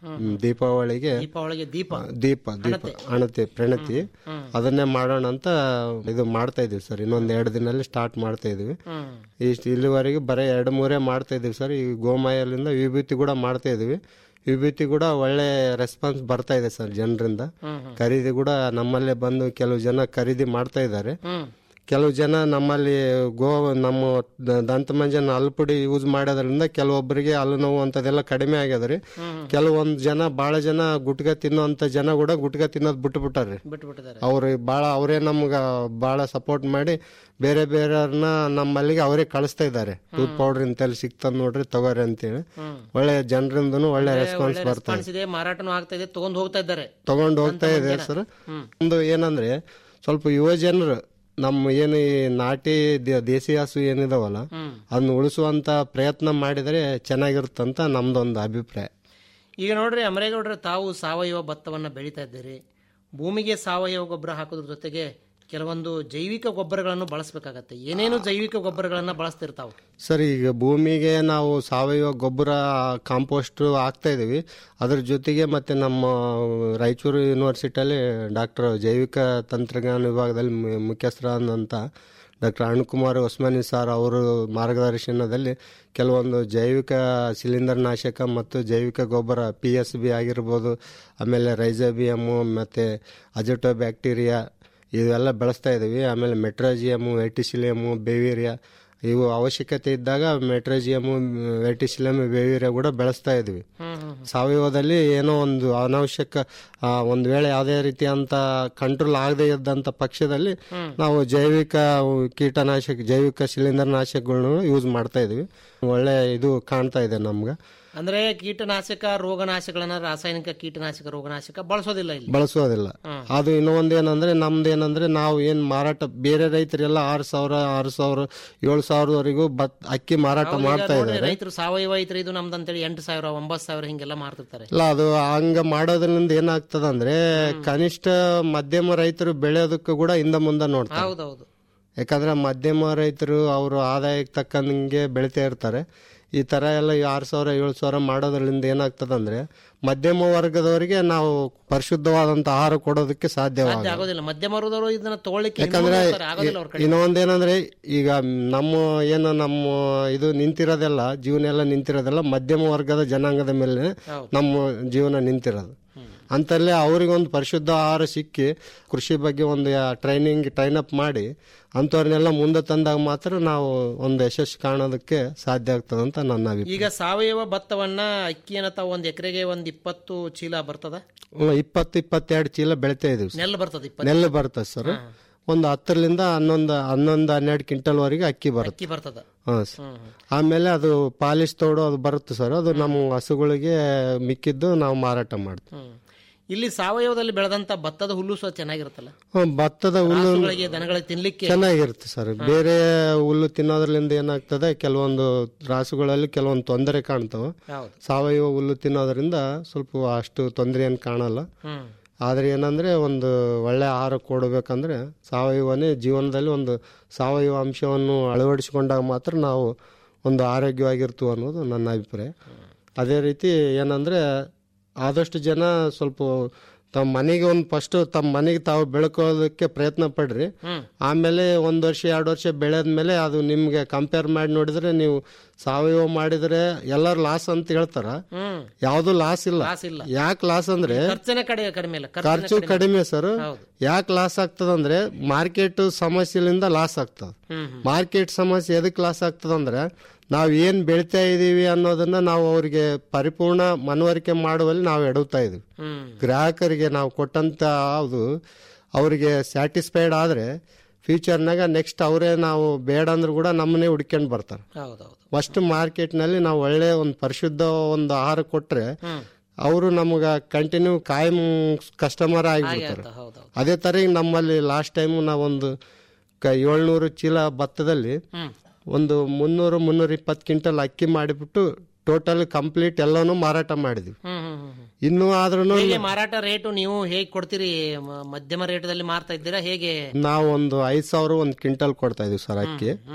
I: ಹ್ಮ್, ದೀಪಾವಳಿಗೆ
H: ದೀಪಾವಳಿಗೆ ದೀಪ
I: ದೀಪ ದೀಪ ಅಣತಿ ಪ್ರಣತಿ ಅದನ್ನೇ ಮಾಡೋಣ ಅಂತ ಇದು ಮಾಡ್ತಾ ಇದೀವಿ ಸರ್ ಇನ್ನೊಂದ್ ಎರಡು ದಿನಲ್ಲಿ ಸ್ಟಾರ್ಟ್ ಮಾಡ್ತಾ ಇದೀವಿ
H: ಹ್ಮ್
I: ಇಷ್ಟು ಇಲ್ಲಿವರೆಗೆ ಬರೀ ಎರಡು ಮೂರೇ ಮಾಡ್ತಾ ಇದೀವಿ ಸರ್ ಈ ಗೋಮಾಯಲಿಂದ ವಿಭೂತಿ ಕೂಡ ಮಾಡ್ತಾ ಇದೀವಿ ವಿಭೂತಿ ಕೂಡ ಒಳ್ಳೆ ರೆಸ್ಪಾನ್ಸ್ ಬರ್ತಾ ಇದೆ ಸರ್ ಜನರಿಂದ ಖರೀದಿ ಕೂಡ ನಮ್ಮಲ್ಲೇ ಬಂದು ಕೆಲವು ಜನ ಖರೀದಿ ಮಾಡ್ತಾ ಇದ್ದಾರೆ
H: ಹ್ಮ್
I: ಕೆಲವು ಜನ ನಮ್ಮಲ್ಲಿ ಗೋ ನಮ್ಮ ದ- ದಂತಮಂಜನ ಹಲ್ಪುಡಿ ಯೂಸ್ ಮಾಡೋದ್ರಿಂದ ಕೆಲವೊಬ್ಬರಿಗೆ ಹಲ್ಲು ನೋವು ಅಂತದೆಲ್ಲ ಕಡಿಮೆ ಆಗ್ಯದ್ರಿ ಕೆಲವೊಂದು ಜನ ಬಹಳ ಜನ ಗುಟ್ಕ ತಿನ್ನೋಂತ ಜನ ಕೂಡ ಗುಟ್ಕ ತಿನ್ನೋದ್ ಬಿಟ್ಟು ಬಿಟ್ಟಾರ್ರಿ
H: ಬಿಟ್ಬಿಟ್ಟಿದ್ದಾರೆ
I: ಅವ್ರು ಭಾಳ ಅವರೇ ನಮ್ಗ ಭಾಳ ಸಪೋರ್ಟ್ ಮಾಡಿ ಬೇರೆ ಬೇರೆಯವ್ರನ್ನ ನಮ್ಮಲ್ಲಿಗೆ ಅವರೇ ಕಳಿಸ್ತಾ ಇದ್ದಾರೆ ಟೂತ್ ಪೌಡರ್ ಇಂತಲ್ಲಿ ಸಿಗ್ತದ ನೋಡ್ರಿ ತಗೋರಿ ಅಂತೇಳಿ ಒಳ್ಳೆ ಜನರಿಂದನು ಒಳ್ಳೆ ರೆಸ್ಪಾನ್ಸ್ ಬರ್ತಾ ಇದೆ
H: ರೆಸ್ಪಾನ್ಸ್ ಇದೆ ಮಾರಾಟನೂ ಆಗ್ತಾ ಇದೆ ತಗೊಂಡ್ ಹೋಗ್ತಾ ಇದ್ದಾರೆ
I: ತಗೊಂಡು ಹೋಗ್ತಾ ಇದೆ ಸರ್ ಒಂದು ಏನಂದ್ರೆ ಸ್ವಲ್ಪ ಯುವ ಜನರು ನಮ್ಮ ಏನು ಈ ನಾಟಿ ದ- ದೇಸಿ ಹಸು ಏನಿದಾವಲ್ಲ ಅದನ್ನ ಉಳಿಸುವಂತ ಪ್ರಯತ್ನ ಮಾಡಿದರೆ ಚೆನ್ನಾಗಿರುತ್ತಂತ ನಮ್ದೊಂದು ಅಭಿಪ್ರಾಯ
H: ಈಗ ನೋಡ್ರಿ ಅಮರೇಗೌಡ್ರೆ ತಾವು ಸಾವಯವ ಭತ್ತವನ್ನ ಬೆಳೀತಾ ಇದ್ದೀರಿ ಭೂಮಿಗೆ ಸಾವಯವ ಗೊಬ್ಬರ ಹಾಕೋದ್ರ ಜೊತೆಗೆ ಕೆಲವೊಂದು ಜೈವಿಕ ಗೊಬ್ಬರಗಳನ್ನು ಬಳಸಬೇಕಾಗತ್ತೆ ಏನೇನು ಜೈವಿಕ ಗೊಬ್ಬರಗಳನ್ನ ಬಳಸ್ತಿರ್ತಾವ
I: ಸರ್ ಈಗ ಭೂಮಿಗೆ ನಾವು ಸಾವಯವ ಗೊಬ್ಬರ ಕಾಂಪೋಸ್ಟ್ ಹಾಕ್ತಾ ಇದೀವಿ ಅದ್ರ ಜೊತೆಗೆ ಮತ್ತೆ ನಮ್ಮ ರಾಯಚೂರು ಯೂನಿವರ್ಸಿಟಿಯಲ್ಲಿ ಡಾಕ್ಟರ್ ಜೈವಿಕ ತಂತ್ರಜ್ಞಾನ ವಿಭಾಗದಲ್ಲಿ ಮು- ಮುಖ್ಯಸ್ಥರಾದಂಥ ಡಾಕ್ಟರ್ ಅರುಣ್ಕುಮಾರ್ ಒಸ್ಮಾನಿ ಸರ್ ಅವರು ಮಾರ್ಗದರ್ಶನದಲ್ಲಿ ಕೆಲವೊಂದು ಜೈವಿಕ ಸಿಲಿಂಡರ್ ನಾಶಕ ಮತ್ತು ಜೈವಿಕ ಗೊಬ್ಬರ ಪಿ ಎಸ್ ಬಿ ಆಗಿರ್ಬೋದು ಆಮೇಲೆ ರೈಜೋಬಿಯಮ್ಮು ಮತ್ತು ಅಜಟೋ ಬ್ಯಾಕ್ಟೀರಿಯಾ ಇವೆಲ್ಲ ಬೆಳೆಸ್ತಾ ಇದ್ದೀವಿ ಆಮೇಲೆ ಮೆಟ್ರಾಜಿಯಮು ವೆಟಿಸಿಲಿಯಮು ಬೇವಿರಿಯಾ ಇವು ಅವಶ್ಯಕತೆ ಇದ್ದಾಗ ಮೆಟ್ರಾಜಿಯಮು ವೆಟಿಸಿಲಿಯಮ್ ಬೇವಿರಿಯಾ ಕೂಡ ಬೆಳೆಸ್ತಾ ಇದ್ವಿ ಸಾವಯವದಲ್ಲಿ ಏನೋ ಒಂದು ಅನಾವಶ್ಯಕ ಆ, ಒಂದು ವೇಳೆ ಯಾವುದೇ ರೀತಿಯಂತ ಕಂಟ್ರೋಲ್ ಆಗದೆ ಇದ್ದಂತ ಪಕ್ಷದಲ್ಲಿ ನಾವು ಜೈವಿಕ ಕೀಟನಾಶಕ ಜೈವಿಕ ಶಿಲೀಂಧ್ರ ನಾಶಕಗಳನ್ನು ಯೂಸ್ ಮಾಡ್ತಾ ಇದೀವಿ ಒಳ್ಳೆ ಇದು ಕಾಣ್ತಾ ಇದೆ ನಮ್ಗೆ
H: ಅಂದ್ರೆ ಕೀಟನಾಶಕ ರೋಗನಾಶಗಳನ್ನ ರಾಸಾಯನಿಕ ಕೀಟನಾಶಕ ರೋಗನಾಶಕ ಬಳಸೋದಿಲ್ಲ ಇಲ್ಲಿ
I: ಬಳಸೋದಿಲ್ಲ ಅದು ಇನ್ನೊಂದು ಏನಂದ್ರೆ ನಮ್ದು ಏನಂದ್ರೆ ನಾವು ಏನ್ ಮಾರಾಟ ಬೇರೆ ರೈತರೆಲ್ಲ ಆರು ಸಾವಿರ ಆರು ಸಾವಿರ ಏಳು ಸಾವಿರವರೆಗೂ ಭತ್ ಅಕ್ಕಿ ಮಾರಾಟ ಮಾಡ್ತಾ
H: ನೋಡ್ರಿ,
I: ಇದ್ದಾರೆ
H: ರೈತರು ಸಾವಯವ ರೈತರು ಇದು ನಮ್ದಂತೇಳಿ ಎಂಟು ಸಾವಿರ ಒಂಬತ್ತು ಸಾವಿರ ಹಿಂಗೆಲ್ಲ ಮಾರ್ತಿರ್ತಾರೆ
I: ಇಲ್ಲ ಅದು ಹಂಗ ಮಾಡೋದ್ರಿಂದ ಏನಾಗ್ತದಂದ್ರೆ ಕನಿಷ್ಠ ಮಧ್ಯಮ ರೈತರು ಬೆಳೆಯೋದಕ್ಕೂ ಕೂಡ ಹಿಂದ ಮುಂದೆ ನೋಡ್ತಾರೆ
H: ಹೌದೌದು
I: ಯಾಕಂದ್ರೆ ಮಧ್ಯಮ ರೈತರು ಅವರು ಆದಾಯಕ್ಕೆ ತಕ್ಕಂಗೆ ಬೆಳಿತಾ ಇರ್ತಾರೆ ಈ ತರ ಎಲ್ಲ ಈ ಆರು ಸಾವಿರ ಏಳು ಸಾವಿರ ಮಾಡೋದ್ರಿಂದ ಏನಾಗ್ತದಂದ್ರೆ ಮಧ್ಯಮ ವರ್ಗದವರಿಗೆ ನಾವು ಪರಿಶುದ್ಧವಾದಂತ ಆಹಾರ ಕೊಡೋದಕ್ಕೆ ಸಾಧ್ಯವಾಗಲ್ಲ
H: ಸಾಧ್ಯ ಆಗೋದಿಲ್ಲ ಮಧ್ಯಮ ವರ್ಗದವರು ಇದನ್ನ ತಗೊಳ್ಳಿಕ್ಕೆ
I: ಯಾಕಂದ್ರೆ
H: ಹಿಂದೆ ಮುಂದೆ ಆಗೋದಿಲ್ಲ ಅವ್ರ ಕಡೆ
I: ಇನ್ನೊಂದೇನಂದ್ರೆ ಈಗ ನಮ್ಮ ಏನು ನಮ್ಮ ಇದು ನಿಂತಿರೋದೆಲ್ಲ ಜೀವನ ಎಲ್ಲ ನಿಂತಿರೋದೆಲ್ಲ ಮಧ್ಯಮ ವರ್ಗದ ಜನಾಂಗದ ಮೇಲೆ ನಮ್ಮ ಜೀವನ ನಿಂತಿರೋದು ಅಂತಲ್ಲೇ ಅವ್ರಿಗೊಂದು ಪರಿಶುದ್ಧ ಆಹಾರ ಸಿಕ್ಕಿ ಕೃಷಿ ಬಗ್ಗೆ ಒಂದು ಟ್ರೈನಿಂಗ್ ಟ್ರೈನ್ ಅಪ್ ಮಾಡಿ ಅಂಥವ್ರನ್ನೆಲ್ಲ ಮುಂದೆ ತಂದಾಗ ಮಾತ್ರ ನಾವು ಒಂದು ಯಶಸ್ಸು ಕಾಣೋದಕ್ಕೆ ಸಾಧ್ಯ ಆಗ್ತದಂತ ನನ್ನ ಅಭಿಪ್ರಾಯ
H: ಈಗ ಸಾವಯವ ಭತ್ತವನ್ನ ಅಕ್ಕಿಯನ್ನ ತಾವು ಒಂದ್ ಎಕರೆಗೆ ಒಂದ್ ಇಪ್ಪತ್ತು ಚೀಲ ಬರ್ತದ
I: ಹ್ಮ್, ಇಪ್ಪತ್ತು ಇಪ್ಪತ್ತೆರಡು ಚೀಲ ಬೆಳಿತಾ ಇದೀವಿ ಸರ್.
H: ನೆಲ್ ಬರ್ತದ ಇಪ್ಪತ್ತು
I: ನೆಲ್ಲು ಬರ್ತದೆ ಸರ್ ಒಂದು ಹತ್ತರಿಂದ ಹನ್ನೊಂದು ಹನ್ನೊಂದು ಹನ್ನೆರಡು ಕ್ವಿಂಟಲ್ ವರೆಗೆ ಅಕ್ಕಿ ಬರುತ್ತೆ
H: ಅಕ್ಕಿ ಬರ್ತದ
I: ಹಾ ಸರ್ ಆಮೇಲೆ ಅದು ಪಾಲಿಶ್ ತೋಡು ಅದು ಬರುತ್ತೆ ಸರ್ ಅದು ನಮ್ಮ ಹಸುಗಳಿಗೆ ಮಿಕ್ಕಿದ್ದು ನಾವು ಮಾರಾಟ ಮಾಡ್ತೀವಿ
H: ಹ್ಮ್ ಇಲ್ಲಿ ಸಾವಯವದಲ್ಲಿ ಬೆಳೆದಂತ ಭತ್ತದ ಹುಲ್ಲು ಸಹ ಚೆನ್ನಾಗಿರುತ್ತಲ್ಲ
I: ಹ್ಮ್, ಭತ್ತದ ಹುಲ್ಲು
H: ರಾಸುಗಳಿಗೆ ದನಗಳಿಗೆ ತಿನ್ಲಿಕ್ಕೆ
I: ಚೆನ್ನಾಗಿರುತ್ತೆ ಸರ್ ಬೇರೆ ಹುಲ್ಲು ತಿನ್ನೋದ್ರಿಂದ ಏನಾಗ್ತದೆ ಕೆಲವೊಂದು ರಾಸುಗಳಲ್ಲಿ ಕೆಲವೊಂದು ತೊಂದರೆ ಕಾಣ್ತಾವ
H: ಹೌದು
I: ಸಾವಯವ ಹುಲ್ಲು ತಿನ್ನೋದ್ರಿಂದ ಸ್ವಲ್ಪ ಅಷ್ಟು ತೊಂದರೆ ಏನು ಕಾಣಲ್ಲ
H: ಹ್ಮ್
I: ಆದ್ರೆ ಏನಂದ್ರೆ ಒಂದು ಒಳ್ಳೆ ಆಹಾರ ಕೊಡಬೇಕಂದ್ರೆ ಸಾವಯವನೇ ಜೀವನದಲ್ಲಿ ಒಂದು ಸಾವಯವ ಅಂಶವನ್ನು ಅಳವಡಿಸಿಕೊಂಡಾಗ ಮಾತ್ರ ನಾವು ಒಂದು ಆರೋಗ್ಯವಾಗಿರ್ತೀವಿ ಅನ್ನೋದು ನನ್ನ ಅಭಿಪ್ರಾಯ ಅದೇ ರೀತಿ ಏನಂದ್ರೆ ಆದಷ್ಟು ಜನ ಸ್ವಲ್ಪ ತಮ್ಮ ಮನೆಗೆ ಒಂದು ಫಸ್ಟ್ ತಮ್ಮ ಮನೆಗೆ ತಾವು ಬೆಳ್ಕೊಳ್ಳೋದಕ್ಕೆ ಪ್ರಯತ್ನ ಪಡ್ರಿ ಆಮೇಲೆ ಒಂದ್ ವರ್ಷ ಎರಡು ವರ್ಷ ಬೆಳೆದ್ಮೇಲೆ ಅದು ನಿಮ್ಗೆ ಕಂಪೇರ್ ಮಾಡಿ ನೋಡಿದ್ರೆ ನೀವು ಸಾವಯವ ಮಾಡಿದ್ರೆ ಎಲ್ಲರೂ ಲಾಸ್ ಅಂತ ಹೇಳ್ತಾರ
H: ಹ್ಮ್
I: ಯಾವ್ದು ಲಾಸ್ ಇಲ್ಲ
H: ಲಾಸ್ ಇಲ್ಲ
I: ಯಾಕೆ ಲಾಸ್ ಅಂದ್ರೆ
H: ಖರ್ಚನೆ ಕಡೆ ಕಡಿಮೆ ಇಲ್ಲ ಖರ್ಚು
I: ಖರ್ಚು ಕಡಿಮೆ ಸರ್
H: ಹೌದು.
I: ಯಾಕೆ ಲಾಸ್ ಆಗ್ತದಂದ್ರೆ ಮಾರ್ಕೆಟ್ ಸಮಸ್ಯೆಲಿಂದ ಲಾಸ್ ಆಗ್ತದ
H: ಹ್ಮ್
I: ಮಾರ್ಕೆಟ್ ಸಮಸ್ಯೆ ಎದಕ್ ಲಾಸ್ ಆಗ್ತದಂದ್ರೆ ನಾವ್ ಏನ್ ಬೆಳಿತಾ ಇದೀವಿ ಅನ್ನೋದನ್ನ ನಾವು ಅವ್ರಿಗೆ ಪರಿಪೂರ್ಣ ಮನವರಿಕೆ ಮಾಡುವಲ್ಲಿ ನಾವು ಎಡುತ್ತಾ ಇದೀವಿ
H: ಹ್ಮ್
I: ಗ್ರಾಹಕರಿಗೆ ನಾವು ಕೊಟ್ಟಂತ ಅದು ಅವರಿಗೆ ಸ್ಯಾಟಿಸ್ಫೈಡ್ ಆದ್ರೆ ಫ್ಯೂಚರ್ನಾಗ ನೆಕ್ಸ್ಟ್ ಅವರೇ ನಾವು ಬೇಡ ಅಂದ್ರೂ ಕೂಡ ನಮ್ಮನ್ನೇ ಹುಡ್ಕೊಂಡು ಬರ್ತಾರೆ
H: ಹೌದೌದು
I: ಫಸ್ಟ್ ಮಾರ್ಕೆಟ್ನಲ್ಲಿ ನಾವು ಒಳ್ಳೆ ಒಂದು ಪರಿಶುದ್ಧ ಒಂದು ಆಹಾರ ಕೊಟ್ರೆ ಅವರು ನಮ್ಗ ಕಂಟಿನ್ಯೂ ಕಾಯಂ ಕಸ್ಟಮರ್ ಆಗಿಬಿಡ್ತಾರೆ
H: ಹೌದೌದು
I: ಅದೇ ತರ ಈಗ ನಮ್ಮಲ್ಲಿ ಲಾಸ್ಟ್ ಟೈಮ್ ನಾವೊಂದು ಕ- ಏಳ್ನೂರು ಚೀಲ ಭತ್ತದಲ್ಲಿ
H: ಹ್ಮ್
I: ಒಂದು ಮುನ್ನೂರು ಮುನ್ನೂರ ಇಪ್ಪತ್ತು ಕ್ವಿಂಟಲ್ ಅಕ್ಕಿ ಮಾಡಿಬಿಟ್ಟು ಟೋಟಲ್ ಕಂಪ್ಲೀಟ್ ಎಲ್ಲಾನು ಮಾರಾಟ ಮಾಡಿದ್ವಿ
H: ಹ್ಮ್ ಹ್ಮ್ ಹ್ಮ್ ಹ್ಮ್.
I: ಇನ್ನೂ ಆದ್ರೂ
H: ಹೇಗೆ ಮಾರಾಟ ರೇಟು ನೀವು ಹೇಗೆ ಕೊಡ್ತೀರಿ ಮ- ಮಧ್ಯಮ ರೇಟದಲ್ಲಿ ಮಾರ್ತಾ ಇದ್ದೀರಾ ಹೇಗೆ
I: ನಾವು ಒಂದು ಐದ್ ಸಾವಿರ ಒಂದು ಕ್ವಿಂಟಲ್ ಕೊಡ್ತಾ ಇದೀವಿ ಸರ್ ಅಕ್ಕಿ
H: ಹ್ಮ್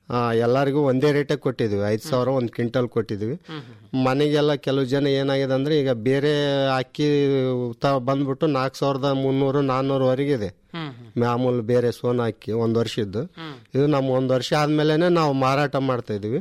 I: ಆ, ಎಲ್ಲರಿಗೂ ಒಂದೇ ರೇಟೇ ಕೊಟ್ಟಿದ್ವಿ ಐದು ಸಾವಿರ ಒಂದು ಕ್ವಿಂಟಲ್ ಕೊಟ್ಟಿದ್ವಿ ಮನೆಗೆಲ್ಲ ಕೆಲವು ಜನ ಏನಾಗಿದೆ ಅಂದ್ರೆ ಈಗ ಬೇರೆ ಅಕ್ಕಿ ತ ಬಂದ್ಬಿಟ್ಟು ನಾಲ್ಕು ಸಾವಿರದ ಮುನ್ನೂರು ನಾನ್ನೂರವರೆಗಿದೆ ಮಾಮೂಲು ಬೇರೆ ಸೋನಾ ಅಕ್ಕಿ ಒಂದು ವರ್ಷದ್ದು ಇದು ನಮ್ಮ ಒಂದು ವರ್ಷ ಆದ್ಮೇಲೆನೆ ನಾವು ಮಾರಾಟ ಮಾಡ್ತಾ ಇದೀವಿ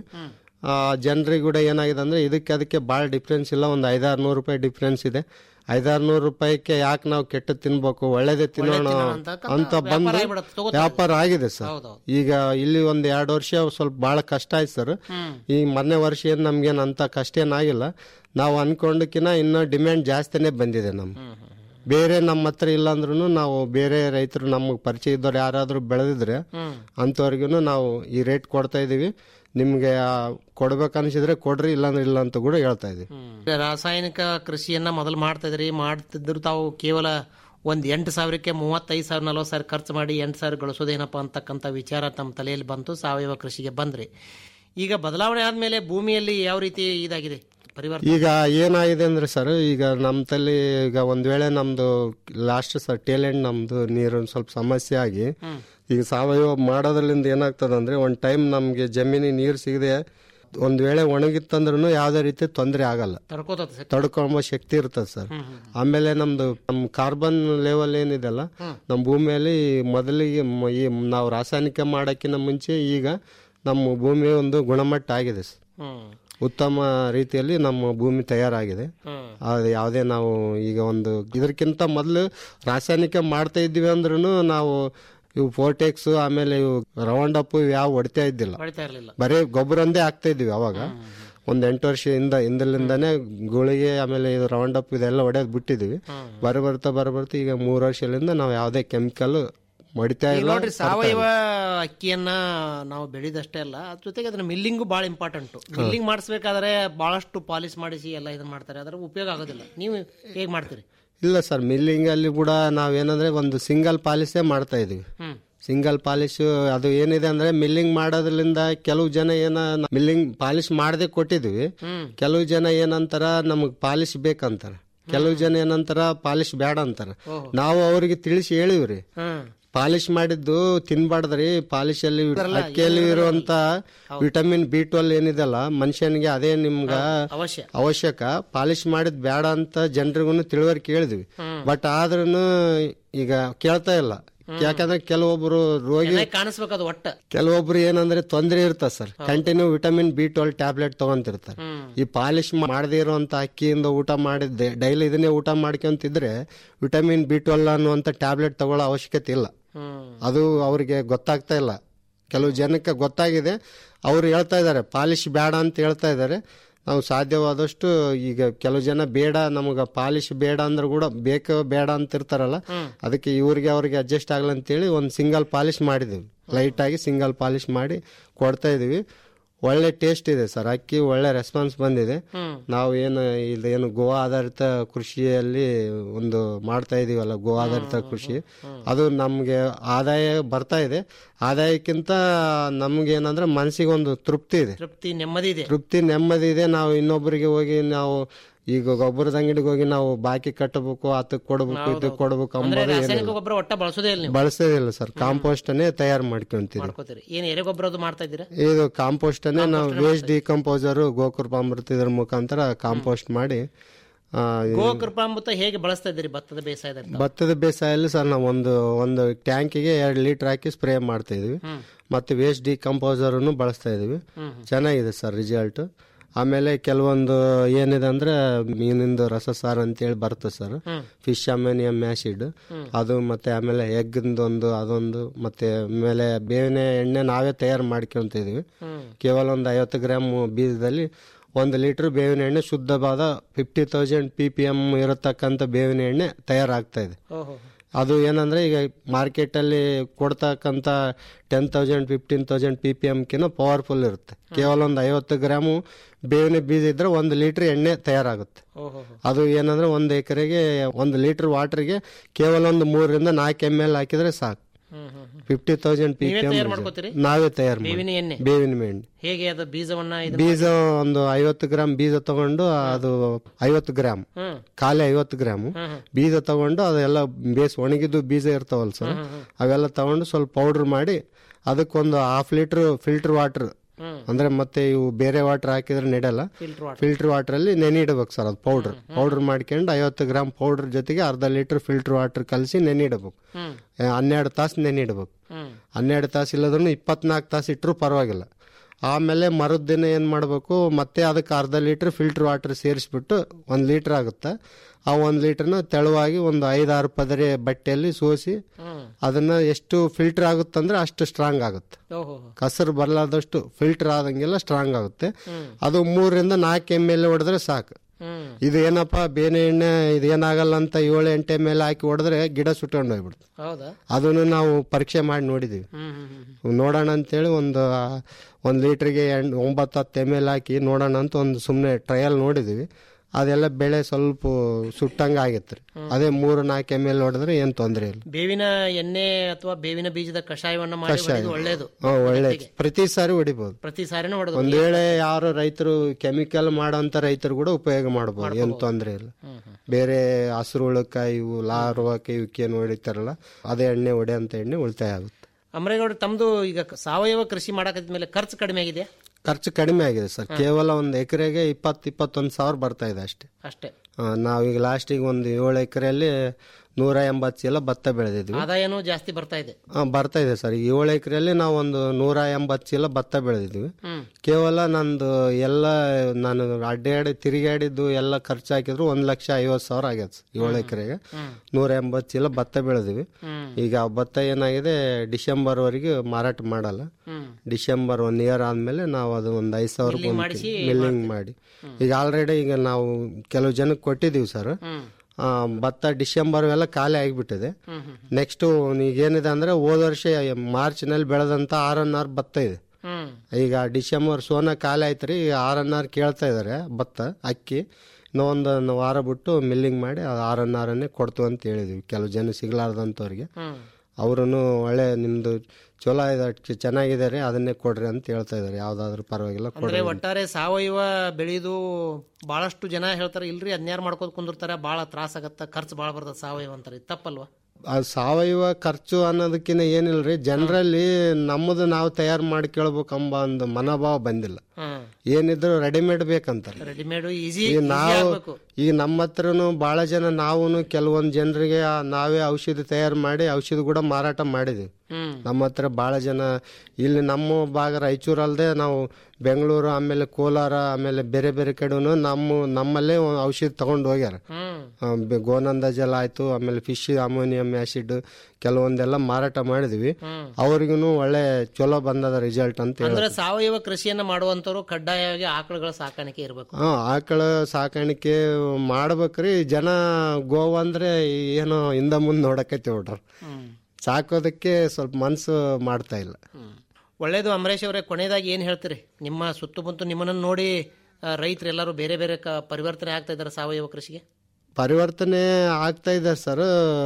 I: ಜನರಿಗೆ ಕೂಡ ಏನಾಗಿದೆ ಅಂದ್ರೆ ಇದಕ್ಕೆ ಅದಕ್ಕೆ ಭಾಳ ಡಿಫ್ರೆನ್ಸ್ ಇಲ್ಲ ಒಂದು ಐದಾರು ನೂರು ರೂಪಾಯಿ ಡಿಫ್ರೆನ್ಸ್ ಇದೆ ಐದಾರು ನೂರು ರೂಪಾಯಿಗೆ ಯಾಕೆ ನಾವು ಕೆಟ್ಟ ತಿನ್ಬೇಕು ಒಳ್ಳೇದೇ ತಿನ್ನೋಣ ಅಂತ ಬಂದು ವ್ಯಾಪಾರ ಆಗಿದೆ ಸರ್ ಈಗ ಇಲ್ಲಿ ಒಂದ್ ಎರಡು ವರ್ಷ ಸ್ವಲ್ಪ ಬಹಳ ಕಷ್ಟ ಆಯ್ತು ಸರ್ ಈ ಮೊನ್ನೆ ವರ್ಷ ಏನ್ ನಮ್ಗೇನ್ ಅಂತ ಕಷ್ಟ ಏನಾಗಿಲ್ಲ ನಾವು ಅನ್ಕೊಂಡಕ್ಕಿನ ಇನ್ನೂ ಡಿಮ್ಯಾಂಡ್ ಜಾಸ್ತಿನೇ ಬಂದಿದೆ ನಮ್ ಬೇರೆ ನಮ್ಮ ಹತ್ರ ಇಲ್ಲ ಅಂದ್ರೂ ನಾವು ಬೇರೆ ರೈತರು ನಮಗೆ ಪರಿಚಯ ಇದ್ದವ್ರು ಯಾರಾದ್ರೂ ಬೆಳೆದಿದ್ರೆ ಅಂಥವ್ರಿಗೂ ನಾವು ಈ ರೇಟ್ ಕೊಡ್ತಾ ಇದೀವಿ ನಿಮ್ಗೆ ಆ, ಕೊಡ್ಬೇಕನ್ಸಿದ್ರೆ ಕೊಡ್ರಿ ಇಲ್ಲಾಂದ್ರೆ ಇಲ್ಲ ಅಂತ ಕೂಡ ಹೇಳ್ತಾ ಇದೀವಿ
H: ರಾಸಾಯನಿಕ ಕೃಷಿಯನ್ನ ಮೊದಲು ಮಾಡ್ತಾ ಇದ್ರಿ ಮಾಡ್ತಿದ್ರು ತಾವು ಕೇವಲ ಒಂದ್ ಎಂಟು ಸಾವಿರಕ್ಕೆ ಮೂವತ್ತೈದು ಸಾವಿರ ನಲ್ವತ್ತು ಸಾವಿರ ಖರ್ಚು ಮಾಡಿ ಎಂಟು ಸಾವಿರ ಗಳಿಸೋದೇನಪ್ಪ ಅಂತಕ್ಕಂಥ ವಿಚಾರ ತಮ್ಮ ತಲೆಯಲ್ಲಿ ಬಂತು ಸಾವಯವ ಕೃಷಿಗೆ ಬಂದ್ರಿ ಈಗ ಬದಲಾವಣೆ ಆದ್ಮೇಲೆ ಭೂಮಿಯಲ್ಲಿ ಯಾವ ರೀತಿ ಇದಾಗಿದೆ ಪರಿವರ್ತನೆ
I: ಈಗ ಏನಾಗಿದೆ ಅಂದ್ರೆ ಸರ್ ಈಗ ನಮ್ಮ ತಲೆ ಈಗ ಒಂದ್ ವೇಳೆ ನಮ್ದು ಲಾಸ್ಟ್ ಸರ್ ಟೇಲೆಂಟ್ ನಮ್ದು ನೀರು ಸ್ವಲ್ಪ ಸಮಸ್ಯೆ ಆಗಿ ಈಗ ಸಾವಯವ ಮಾಡೋದ್ರಿಂದ ಏನಾಗ್ತದೆ ಅಂದ್ರೆ ಒಂದ್ ಟೈಮ್ ನಮ್ಗೆ ಜಮೀನಿಗೆ ನೀರು ಸಿಗದೆ ಒಂದ್ ವೇಳೆ ಒಣಗಿತ್ತಂದ್ರೂ ಯಾವ್ದೇ ರೀತಿ ತೊಂದರೆ ಆಗಲ್ಲ
H: ತಡ್ಕೋತದೆ
I: ತಡ್ಕೊಂಬ ಶಕ್ತಿ ಇರ್ತದೆ ಸರ್ ಆಮೇಲೆ ನಮ್ದು ನಮ್ ಕಾರ್ಬನ್ ಲೆವೆಲ್ ಏನಿದೆಲ್ಲ ನಮ್ಮ ಭೂಮಿಯಲ್ಲಿ ಮೊದಲಿಗೆ ಮ- ಈ ನಾವು ರಾಸಾಯನಿಕ ಮಾಡಕ್ಕಿಂತ ಮುಂಚೆ ಈಗ ನಮ್ಮ ಭೂಮಿ ಒಂದು ಗುಣಮಟ್ಟ ಆಗಿದೆ ಸರ್ ಉತ್ತಮ ರೀತಿಯಲ್ಲಿ ನಮ್ಮ ಭೂಮಿ ತಯಾರಾಗಿದೆ ಅದು ಯಾವುದೇ ನಾವು ಈಗ ಒಂದು ಇದಕ್ಕಿಂತ ಮೊದಲು ರಾಸಾಯನಿಕ ಮಾಡ್ತಾ ಇದ್ವಿ ಅಂದ್ರೂ ನಾವು ಇವು ಫೋರ್ಟೆಕ್ಸ್ ಆಮೇಲೆ ಇವು ರೌಂಡ್ ಅಪ್ ಇವು ಯಾವ ಹೊಡಿತಾ ಇದ್ದಿಲ್ಲ
H: ಹೊಡಿತಾ ಇರ್ಲಿಲ್ಲ
I: ಬರೀ ಗೊಬ್ಬರ ಒಂದೇ ಹಾಕ್ತಾ ಇದ್ವಿ ಅವಾಗ ಒಂದ್ ಎಂಟು ವರ್ಷದಿಂದ ಹಿಂದಲಿಂದಾನೇ ಗುಳಿಗೆ ಆಮೇಲೆ ಇದು ರೌಂಡ್ ಅಪ್ ಇದೆಲ್ಲ ಹೊಡೆಯೋದು ಬಿಟ್ಟಿದ್ವಿ ಬರ ಬರ್ತಾ ಬರ ಬರ್ತಾ ಈಗ ಮೂರು ವರ್ಷದಿಂದ ನಾವು ಯಾವುದೇ ಕೆಮಿಕಲ್ ಹೊಡಿತಾ
H: ಈಗ
I: ಇಲ್ಲ
H: ನೋಡ್ರಿ ಸಾವಯವ ಅಕ್ಕಿಯನ್ನ ನಾವು ಬೆಳೆದಷ್ಟೇ ಅಲ್ಲ ಅದ್ರ ಜೊತೆಗೆ ಅದನ್ನ ಮಿಲ್ಲಿಂಗು ಭಾಳ ಇಂಪಾರ್ಟೆಂಟ್ ಮಿಲ್ಲಿಂಗ್ ಮಾಡಿಸ್ಬೇಕಾದ್ರೆ ಬಹಳಷ್ಟು ಪಾಲಿಶ್ ಮಾಡಿಸಿ ಎಲ್ಲ ಇದನ್ನ ಮಾಡ್ತಾರೆ ಅದರ ಉಪಯೋಗ ಆಗೋದಿಲ್ಲ ನೀವು ಹೇಗ್ ಮಾಡ್ತೀರಿ
I: ಇಲ್ಲ ಸರ್ ಮಿಲ್ಲಿಂಗ್ ಅಲ್ಲಿ ಕೂಡ ನಾವೇನಂದ್ರೆ ಒಂದು ಸಿಂಗಲ್ ಪಾಲಿಸೇ ಮಾಡ್ತಾ ಇದೀವಿ ಸಿಂಗಲ್ ಪಾಲಿಶ್ ಅದು ಏನಿದೆ ಅಂದ್ರೆ ಮಿಲ್ಲಿಂಗ್ ಮಾಡೋದ್ರಿಂದ ಕೆಲವು ಜನ ಏನ ಮಿಲ್ಲಿಂಗ್ ಪಾಲಿಶ್ ಮಾಡದೆ ಕೊಟ್ಟಿದ್ವಿ ಕೆಲವು ಜನ ಏನಂತಾರ ನಮಗ್ ಪಾಲಿಶ್ ಬೇಕಂತಾರ ಕೆಲವು ಜನ ಏನಂತಾರ ಪಾಲಿಶ್ ಬೇಡ ಅಂತಾರ ನಾವು ಅವ್ರಿಗೆ ತಿಳಿಸಿ ಹೇಳಿವ್ರಿ ಪಾಲಿಶ್ ಮಾಡಿದ್ದು ತಿನ್ಬಾರ್ದ್ರಿ ಪಾಲಿಶ್ ಅಲ್ಲಿ ಅಕ್ಕಿಯಲ್ಲಿ ಇರುವಂತ ವಿಟಮಿನ್ ಬಿ ಟ್ವೆಲ್ ಏನಿದೆಲ್ಲ ಮನುಷ್ಯನಿಗೆ ಅದೇ ನಿಮ್ಗ
H: ಅವಶ್ಯ
I: ಅವಶ್ಯಕ ಪಾಲಿಶ್ ಮಾಡಿದ್ ಬೇಡ ಅಂತ ಜನರಿಗೂ ತಿಳುವಳಿಕೆ ಹೇಳಿದ್ವಿ ಬಟ್ ಆದ್ರೂ ಈಗ ಕೇಳ್ತಾ ಇಲ್ಲ ಯಾಕಂದ್ರೆ ಕೆಲವೊಬ್ರು ರೋಗಿ
H: ಚೆನ್ನಾಗಿ ಕಾಣಿಸ್ಬೇಕದು ಒಟ್ಟ
I: ಕೆಲವೊಬ್ರು ಏನಂದ್ರೆ ತೊಂದರೆ ಇರ್ತದೆ sir continue vitamin B twelve tablet ತಗೊಂತಿರ್ತಾರೆ ಈ ಪಾಲಿಶ್ ಮಾಡದೇ ಇರುವಂತ ಅಕ್ಕಿಯಿಂದ ಊಟ ಮಾಡಿದ್ದೆ ಡೈಲಿ ಇದನ್ನೇ ಊಟ ಮಾಡ್ಕೊಂತಿದ್ರೆ ವಿಟಮಿನ್ ಬಿ ಟ್ವೆಲ್ ಅನ್ನುವಂತ ಟ್ಯಾಬ್ಲೆಟ್ ತಗೊಳ್ಳೋ ಅವಶ್ಯಕತೆ ಇಲ್ಲ ಅದು ಅವ್ರಿಗೆ ಗೊತ್ತಾಗ್ತಾ ಇಲ್ಲ ಕೆಲವು ಜನಕ್ಕೆ ಗೊತ್ತಾಗಿದೆ ಅವ್ರು ಹೇಳ್ತಾ ಇದ್ದಾರೆ ಪಾಲಿಶ್ ಬೇಡ ಅಂತ ಹೇಳ್ತಾ ಇದ್ದಾರೆ ನಾವು ಸಾಧ್ಯವಾದಷ್ಟು ಈಗ ಕೆಲವು ಜನ ಬೇಡ ನಮಗೆ ಪಾಲಿಶ್ ಬೇಡ ಅಂದ್ರೆ ಕೂಡ ಬೇಕು ಬೇಡ ಅಂತ ಇರ್ತಾರಲ್ಲ ಅದಕ್ಕೆ ಇವ್ರಿಗೆ ಅವ್ರಿಗೆ ಅಡ್ಜಸ್ಟ್ ಆಗಲ್ಲ ಅಂತೇಳಿ ಒಂದು ಸಿಂಗಲ್ ಪಾಲಿಶ್ ಮಾಡಿದ್ದೀವಿ ಲೈಟ್ ಆಗಿ ಸಿಂಗಲ್ ಪಾಲಿಶ್ ಮಾಡಿ ಕೊಡ್ತಾ ಇದೀವಿ ಒಳ್ಳೆ ಟೇಸ್ಟ್ ಇದೆ ಸರ್ ಅಕ್ಕಿ ಒಳ್ಳೆ ರೆಸ್ಪಾನ್ಸ್ ಬಂದಿದೆ ನಾವು ಏನು ಇದೇನು ಗೋ ಆಧಾರಿತ ಕೃಷಿಯಲ್ಲಿ ಒಂದು ಮಾಡ್ತಾ ಇದೀವಲ್ಲ ಗೋ ಆಧಾರಿತ ಕೃಷಿ ಅದು ನಮ್ಗೆ ಆದಾಯ ಬರ್ತಾ ಇದೆ ಆದಾಯಕ್ಕಿಂತ ನಮ್ಗೆ ಏನಂದ್ರೆ ಮನಸ್ಸಿಗೆ ಒಂದು ತೃಪ್ತಿ ಇದೆ
H: ತೃಪ್ತಿ ನೆಮ್ಮದಿ ಇದೆ
I: ತೃಪ್ತಿ ನೆಮ್ಮದಿ ಇದೆ ನಾವು ಇನ್ನೊಬ್ಬರಿಗೆ ಹೋಗಿ ನಾವು ಈಗ ಗೊಬ್ಬರದ ಅಂಗಡಿಗೆ ಹೋಗಿ ನಾವು ಬಾಕಿ ಕಟ್ಟಬೇಕು ಅದಕ್ಕೆ ಕೊಡಬೇಕು ಇದಕ್ಕೆ ಕೊಡಬೇಕು
H: ಅಂದ್ರೆ
I: ಅಂಬೋದು
H: ರಾಸಾಯನಿಕ
I: ಏನಿಲ್ಲ
H: ಗೊಬ್ಬರ ಒಟ್ಟ ಬಳಸೋದೇ ಇಲ್ಲ ನೀವು
I: ಬಳಸೋದಿಲ್ಲ ಸರ್ ಕಾಂಪೋಸ್ಟ್ ಅನ್ನೇ ತಯಾರು ಮಾಡ್ಕೊಂತೀವಿ
H: ಮಾಡ್ಕೋತೀರಿ ಏನ್ ಎರೆ ಗೊಬ್ಬರದು ಮಾಡ್ತಾ ಇದ್ದೀರಾ
I: ಇದು ಕಾಂಪೋಸ್ಟ್ ಅನ್ನೇ ನಾವು ವೇಸ್ಟ್ ಡಿಕಂಪೋಸರ್ ಗೋಕೃಪಾಮೃತ ಇದ್ರ ಮುಖಾಂತರ ಕಾಂಪೋಸ್ಟ್ ಮಾಡಿ ಆ, ಈ
H: ಗೋಕೃಪಾಮೃತ ಹೇಗೆ ಬಳಸ್ತಾ ಇದ್ದೀರಿ ಭತ್ತದ ಬೇಸಾಯದಲ್ಲಿ
I: ಭತ್ತದ ಬೇಸಾಯಲ್ಲಿ ಸರ್ ನಾವು ಒಂದು ಒಂದು ಟ್ಯಾಂಕಿಗೆ ಎರಡು ಲೀಟರ್ ಹಾಕಿ ಸ್ಪ್ರೇ ಮಾಡ್ತಾ ಇದೀವಿ ಮತ್ತೆ ವೇಸ್ಟ್ ಡಿಕಂಪೋಸರ್ ಬಳಸ್ತಾ ಇದೀವಿ ಚೆನ್ನಾಗಿದೆ ಸರ್ ರಿಸಲ್ಟ್ ಆಮೇಲೆ ಕೆಲವೊಂದು ಏನಿದೆ ಅಂದ್ರೆ ಮೀನಿಂದು ರಸಸಾರ ಅಂತೇಳಿ ಬರುತ್ತೆ ಸರ್ ಫಿಶ್ ಅಮೆನಿಯಂ ಆಸಿಡ್ ಅದು ಮತ್ತೆ ಆಮೇಲೆ ಎಗ್ಗಿಂದು ಒಂದು ಅದೊಂದು ಮತ್ತೆ ಆಮೇಲೆ ಬೇವಿನ ಎಣ್ಣೆ ನಾವೇ ತಯಾರು ಮಾಡ್ಕೊಂತ ಇದೀವಿ ಕೇವಲ ಒಂದು ಐವತ್ತು ಗ್ರಾಮ್ ಬೀಜದಲ್ಲಿ ಒಂದು ಲೀಟರ್ ಬೇವಿನ ಎಣ್ಣೆ ಶುದ್ಧವಾದ fifty thousand P P M ಇರತಕ್ಕಂಥ ಬೇವಿನ ಎಣ್ಣೆ ತಯಾರಾಗ್ತಾ ಇದೆ ಅದು ಏನಂದ್ರೆ ಈಗ ಮಾರ್ಕೆಟ್ ಅಲ್ಲಿ ಕೊಡ್ತಕ್ಕಂಥ ten thousand fifteen thousand P P ಎಮ್ಕಿನ ಪವರ್ಫುಲ್ ಇರುತ್ತೆ ಕೇವಲ ಒಂದು ಐವತ್ತು ಗ್ರಾಮು ಬೇವಿನ ಬೀಜ ಇದ್ರೆ ಒಂದು ಲೀಟರ್ ಎಣ್ಣೆ ತಯಾರಾಗುತ್ತೆ ಅದು ಏನಂದ್ರೆ ಒಂದು ಎಕರೆಗೆ ಒಂದು ಲೀಟರ್ ವಾಟರ್ಗೆ ಕೇವಲ ಒಂದು ಮೂರರಿಂದ ನಾಲ್ಕು ಎಮ್ ಎಲ್ ಹಾಕಿದ್ರೆ ಸಾಕು
H: ಹ್ಮ್ ಹ್ಮ್ ಹ್ಮ್.
I: ಫಿಫ್ಟಿ ತೌಸಂಡ್ ಪಿ
H: ನೀವೇ
I: ಪಿ
H: ತಯಾರ್ ಮಾಡ್ಕೊತೀರಿ?
I: ನಾವೇ ತಯಾರು
H: ಬೇವಿನ
I: ಮಾಡಿ
H: ಎಣ್ಣೆ?
I: ಬೇವಿನ ಎಣ್ಣೆ
H: ಹೇಗೆ ಅದು ಬೀಜವನ್ನ ಇದು
I: ಬೀಜ ಒಂದು ಐವತ್ತು ಗ್ರಾಮ್ ಬೀಜ ತಗೊಂಡು ಅದು ಐವತ್ತು ಗ್ರಾಮ್
H: ಹ್ಮ್.
I: ಖಾಲಿ ಐವತ್ತು ಗ್ರಾಮ್
H: ಹ್ಮ್ ಹ್ಮ್.
I: ಬೀಜ ತಗೊಂಡು ಅದೆಲ್ಲ ಬೇಸ್ ಒಣಗಿದ್ದು ಬೀಜ ಇರ್ತಾವಲ್ಲ ಸರ್
H: ಹ್ಮ್ ಹ್ಮ್.
I: ಅವೆಲ್ಲ ತಗೊಂಡು ಸ್ವಲ್ಪ ಪೌಡರ್ ಮಾಡಿ ಅದಕ್ಕೊಂದು ಹಾಫ್ ಲೀಟರ್ ಫಿಲ್ಟರ್ ವಾಟರ್
H: ಹ್ಮ್.
I: ಅಂದ್ರೆ ಮತ್ತೆ ಇವು ಬೇರೆ ವಾಟರ್ ಹಾಕಿದ್ರೆ ನಡೆಯಲ್ಲ
H: Filter water.
I: ಫಿಲ್ಟರ್ ವಾಟರ್ ಅಲ್ಲಿ ನೆನಿಡ್ಬೇಕು ಸರ್ ಅದು ಪೌಡರ್ ಪೌಡರ್ ಮಾಡ್ಕೊಂಡು ಐವತ್ತು ಗ್ರಾಮ್ ಪೌಡರ್ ಜೊತೆಗೆ ಅರ್ಧ ಲೀಟರ್ ಫಿಲ್ಟರ್ ವಾಟರ್ ಕಲಸಿ ನೆನಿಡ್ಬೇಕು
H: ಹ್ಮ್.
I: ಆ, ಹನ್ನೆರಡು ತಾಸು ನೆನಿಡ್ಬೇಕು
H: ಹ್ಮ್.
I: ಹನ್ನೆರಡು ತಾಸು ಇಲ್ಲದ್ರೂ ಇಪ್ಪತ್ನಾಲ್ಕು ತಾಸು ಇಟ್ಟರು ಪರವಾಗಿಲ್ಲ ಆಮೇಲೆ ಮರದ ದಿನ ಏನು ಮಾಡಬೇಕು ಮತ್ತೆ ಅದಕ್ಕೆ ಅರ್ಧ ಲೀಟ್ರ್ ಫಿಲ್ಟರ್ ವಾಟರ್ ಸೇರಿಸ್ಬಿಟ್ಟು ಒಂದು ಲೀಟ್ರ್ ಆಗುತ್ತೆ ಆ ಒಂದು ಲೀಟ್ರನ್ನ ತೆಳುವಾಗಿ ಒಂದು ಐದಾರು ಪದರೆ ಬಟ್ಟೆಯಲ್ಲಿ ಸೋಸಿ
H: ಹ್ಮ್.
I: ಅದನ್ನ ಎಷ್ಟು ಫಿಲ್ಟರ್ ಆಗುತ್ತಂದ್ರೆ ಅಷ್ಟು ಸ್ಟ್ರಾಂಗ್ ಆಗುತ್ತೆ
H: ಓಹೋ
I: ಕಸರು ಬರಲಾದಷ್ಟು ಫಿಲ್ಟರ್ ಆದಂಗೆಲ್ಲ ಸ್ಟ್ರಾಂಗ್ ಆಗುತ್ತೆ
H: ಹ್ಮ್.
I: ಅದು ಮೂರರಿಂದ ನಾಲ್ಕು ಎಮ್ ಎಲ್ ಹೊಡೆದ್ರೆ ಸಾಕು
H: ಹ್ಮ್.
I: ಇದು ಏನಪ್ಪ ಬೇನೆ ಎಣ್ಣೆ ಇದು ಏನಾಗಲ್ಲ ಅಂತ ಏಳು ಎಂಟು ಎಮ್ ಎಲ್ ಹಾಕಿ ಹೊಡೆದ್ರೆ ಗಿಡ ಸುಟ್ಕೊಂಡು ಹೋಗ್ಬಿಡುತ್ತೆ
H: ಹೌದಾ
I: ಅದನ್ನು ನಾವು ಪರೀಕ್ಷೆ ಮಾಡಿ ನೋಡಿದ್ದೀವಿ
H: ಹ್ಮ್ ಹ್ಮ್ ಹ್ಮ್
I: ನೋಡೋಣ ಅಂತೇಳಿ ಒಂದು ಒಂದು ಲೀಟ್ರಿಗೆ ಎಂಟು ಒಂಬತ್ತು ಹತ್ತು ಎಮ್ ಎಲ್ ಹಾಕಿ ನೋಡೋಣ ಅಂತ ಒಂದು ಸುಮ್ಮನೆ ಟ್ರಯಲ್ ನೋಡಿದ್ದೀವಿ ಅದೆಲ್ಲ ಬೆಳೆ ಸ್ವಲ್ಪ ಸುಟ್ಟಂಗೆ ಆಗಿತ್ತು ರೀ ಅದೇ ಮೂರು ನಾಲ್ಕು ಎಮ್ ಎಲ್ ಹೊಡೆದ್ರೆ ಏನು ತೊಂದರೆ ಇಲ್ಲ
H: ಬೇವಿನ ಎಣ್ಣೆ ಅಥವಾ ಬೇವಿನ ಬೀಜದ ಕಷಾಯವನ್ನ ಮಾಡಿ
I: ಕಷಾಯ
H: ಹೊಡೆದು ಒಳ್ಳೇದು
I: ಹಾಂ ಒಳ್ಳೆ ಪ್ರತಿ ಸಾರಿ ಹೊಡಿಬೋದು
H: ಪ್ರತಿ ಸಾರಿನೂ ಹೊಡೆದು
I: ಒಂದ್ ವೇಳೆ ಯಾರು ರೈತರು ಕೆಮಿಕಲ್ ಮಾಡೋಂಥ ರೈತರು ಕೂಡ ಉಪಯೋಗ ಮಾಡ್ಬೋದು ಏನು ತೊಂದರೆ ಇಲ್ಲ ಬೇರೆ ಹಸಿರು ಉಳಕ ಇವು ಲಾರ್ವಕ್ಕೆ ಇವಕ್ಕೇನು ಹೊಡಿತಾರಲ್ಲ ಅದೇ ಎಣ್ಣೆ ಹೊಡೆಯಂತ ಎಣ್ಣೆ ಉಳಿತಾಯ ಆಗುತ್ತೆ
H: ಅಮರೇಗೌಡ ತಮ್ದು ಈಗ ಸಾವಯವ ಕೃಷಿ ಮಾಡಕತ್ತಿದ ಮೇಲೆ ಖರ್ಚು ಕಡಿಮೆ ಆಗಿದೆ
I: ಖರ್ಚು ಕಡಿಮೆ ಆಗಿದೆ ಸರ್ ಕೇವಲ ಒಂದು ಎಕರೆಗೆ ಇಪ್ಪತ್ತು ಇಪ್ಪತ್ತೊಂದು ಸಾವಿರ ಬರ್ತಾ ಇದೆ ಅಷ್ಟೇ
H: ಅಷ್ಟೇ
I: ಆ, ನಾವೀಗ ಲಾಸ್ಟಿಗೆ ಒಂದು ಏಳು ಎಕರೆಯಲ್ಲಿ ನೂರ ಎಂಬತ್ತು ಚೀಲ ಭತ್ತ ಬೆಳೆದಿದ್ವಿ
H: ಆದಾಯನೂ ಜಾಸ್ತಿ ಬರ್ತಾ ಇದೆ
I: ಆ, ಬರ್ತಾ ಇದೆ ಸರ್ ಈಗ ಏಳು ಎಕರೆಯಲ್ಲಿ ನಾವು ಒಂದು ನೂರ ಎಂಬತ್ತು ಚೀಲ ಭತ್ತ ಬೆಳೆದಿದ್ವಿ
H: ಹ್ಮ್.
I: ಕೇವಲ ನಂದು ಎಲ್ಲ ನಾನು ಅಡ್ಡಾಡಿ ತಿರುಗಾಡಿದ್ದು ಎಲ್ಲ ಖರ್ಚು ಹಾಕಿದ್ರು ಒಂದು ಲಕ್ಷ ಐವತ್ತು ಸಾವಿರ ಆಗ್ಯದ ಏಳು ಎಕರೆಗೆ ನೂರ ಎಂಬತ್ತು ಚೀಲ ಭತ್ತ ಬೆಳೆದಿವಿ
H: ಹ್ಮ್.
I: ಈಗ ಆ ಭತ್ತ ಏನಾಗಿದೆ ಡಿಸೆಂಬರ್ ವರೆಗೆ ಮಾರಾಟ ಮಾಡಲ್ಲ
H: ಹ್ಮ್.
I: ಡಿಸೆಂಬರ್ ಒನ್ ಇಯರ್ ಆದ್ಮೇಲೆ ನಾವು ಅದು ಒಂದು ಐದು ಸಾವಿರ
H: Milling ಮಾಡಿಸಿ
I: ಮಿಲ್ಲಿಂಗ್ ಮಾಡಿ ಈಗ ಆಲ್ರೆಡಿ ಈಗ ನಾವು ಕೆಲವು ಜನಕ್ಕೆ ಕೊಟ್ಟಿದ್ದೀವಿ ಸರ್
H: ಹ್ಮ್.
I: ಆ, ಭತ್ತ ಡಿಸೆಂಬರ್ ಎಲ್ಲ ಖಾಲಿ ಆಗಿಬಿಟ್ಟಿದೆ
H: ಹ್ಮ್ ಹ್ಮ್
I: ನೆಕ್ಸ್ಟ್ ಈಗ ಏನಿದೆ ಅಂದ್ರೆ ಹೋದ ವರ್ಷ ಮಾರ್ಚ್ನಲ್ಲಿ ಬೆಳೆದಂತ ಆರ್ ಎನ್ ಆರ್ ಭತ್ತ ಇದೆ
H: ಹ್ಮ್
I: ಈಗ ಡಿಸೆಂಬರ್ ಸೋನ ಖಾಲಿ ಆಯ್ತು ರೀ ಈಗ ಆರ್ ಎನ್ ಆರ್ ಕೇಳ್ತಾ ಇದಾರೆ ಭತ್ತ ಅಕ್ಕಿ ಇನ್ನೂ ಒಂದು ವಾರ ಬಿಟ್ಟು ಮಿಲ್ಲಿಂಗ್ ಮಾಡಿ ಆರ್ ಎನ್ ಆರ್ ಅನ್ನೇ ಕೊಡ್ತು ಅಂತ ಹೇಳಿದ್ವಿ ಕೆಲವು ಜನ ಸಿಗ್ಲಾರ್ದಂಥವ್ರಿಗೆ
H: ಹ್ಮ್
I: ಅವರು ಒಳ್ಳೆ ನಿಮ್ದು ಚಲೋ ಇದೆ ಚ- ಚೆನ್ನಾಗಿದೆ ರೀ ಅದನ್ನೇ ಕೊಡ್ರಿ ಅಂತ ಹೇಳ್ತಾ ಇದಾರೆ ಯಾವ್ದಾದ್ರು ಪರವಾಗಿಲ್ಲ
H: ಅಂದ್ರೆ
I: ಕೊಡ್ರಿ
H: ಒಟ್ಟಾರೆ ಸಾವಯವ ಬೆಳೆದು ಬಹಳಷ್ಟು ಜನ ಹೇಳ್ತಾರೆ ಇಲ್ರಿ ಅದ್ನ್ಯಾರು ಮಾಡ್ಕೋತ ಕುಂದಿರ್ತಾರೆ ಬಹಳ ತ್ರಾಸ ಆಗತ್ತ ಖರ್ಚು ಬಹಳ ಬರ್ತದೆ ಸಾವಯವ ಅಂತಾರೆ ಇದು ತಪ್ಪಲ್ವಾ
I: ಆ ಸಾವಯವ ಖರ್ಚು ಅನ್ನೋದಕ್ಕಿಂತ ಏನಿಲ್ರಿ ಜನರಲ್ಲಿ ನಮ್ಮದು ನಾವು ತಯಾರು ಮಾಡ್ಕೊಳ್ಬೇಕಂಬ ಒಂದು ಮನೋಭಾವ ಬಂದಿಲ್ಲ
H: ಹ್ಮ್
I: ಏನಿದ್ರು ರೆಡಿಮೇಡ್ ಬೇಕಂತಾರೆ
H: ರೆಡಿಮೇಡ್ ಈಸಿ
I: ಈಗ ನಾವು
H: ಆಗ್ಬೇಕು
I: ಈಗ ನಮ್ಮ ಹತ್ರನು ಬಹಳ ಜನ ನಾವು ಕೆಲವೊಂದು ಜನರಿಗೆ ನಾವೇ ಔಷಧಿ ತಯಾರು ಮಾಡಿ ಔಷಧಿ ಕೂಡ ಮಾರಾಟ ಮಾಡಿದ್ವಿ
H: ಹ್ಮ್
I: ನಮ್ಮ ಹತ್ರ ಬಹಳ ಜನ ಇಲ್ಲಿ ನಮ್ಮ ಭಾಗ ರಾಯಚೂರು ಅಲ್ಲದೆ ನಾವು ಬೆಂಗಳೂರು ಆಮೇಲೆ ಕೋಲಾರ ಆಮೇಲೆ ಬೇರೆ ಬೇರೆ ಕಡೆನು ನಮ್ಮ ನಮ್ಮಲ್ಲೇ ಒಂದ್ ಔಷಧಿ ತಗೊಂಡು ಹೋಗ್ಯಾರ
H: ಹ್ಮ್
I: ಆ, ಬೆ- ಗೋನಂದ ಜಲ ಆಯ್ತು ಆಮೇಲೆ ಫಿಶ್ ಅಮೋನಿಯಂ ಆಸಿಡ್ ಕೆಲವೊಂದೆಲ್ಲ ಮಾರಾಟ ಮಾಡಿದ್ವಿ
H: ಹ್ಮ್.
I: ಅವ್ರಿಗೂ ಒಳ್ಳೆ ಚಲೋ ಬಂದದ ರಿಸಲ್ಟ್ ಅಂತ ಹೇಳಿ
H: ಅಂದ್ರೆ ಸಾವಯವ ಕೃಷಿಯನ್ನ ಮಾಡುವಂತವ್ರು ಕಡ್ಡಾಯವಾಗಿ ಆಕಳುಗಳ ಸಾಕಾಣಿಕೆ ಇರಬೇಕು
I: ಹಾ ಆಕಳ ಸಾಕಾಣಿಕೆ ಮಾಡ್ಬೇಕ್ರಿ ಜನ ಗೋವು ಅಂದ್ರೆ ಏನೋ ಹಿಂದ ಮುಂದೆ ನೋಡಕತ್ತಿ ಬಿಡ್ರ ಸಾಕೋದಕ್ಕೆ ಸ್ವಲ್ಪ ಮನ್ಸು ಮಾಡ್ತಾ ಇಲ್ಲ
H: ಒಳ್ಳೇದು ಅಮರೇಶ್ ಅವರೇ ಕೊನೆಯದಾಗಿ ಏನು ಹೇಳ್ತೀರಿ ನಿಮ್ಮ ಸುತ್ತಮುತ್ತ ನಿಮ್ಮನ್ನು ನೋಡಿ ಆ, ರೈತರೆಲ್ಲರೂ ಬೇರೆ ಬೇರೆ ಕ ಪರಿವರ್ತನೆ ಆಗ್ತಾ ಇದ್ದಾರೆ ಸಾವಯವ ಕೃಷಿಗೆ
I: ಪರಿವರ್ತನೆ ಆಗ್ತಾ ಇದೆ ಸರ್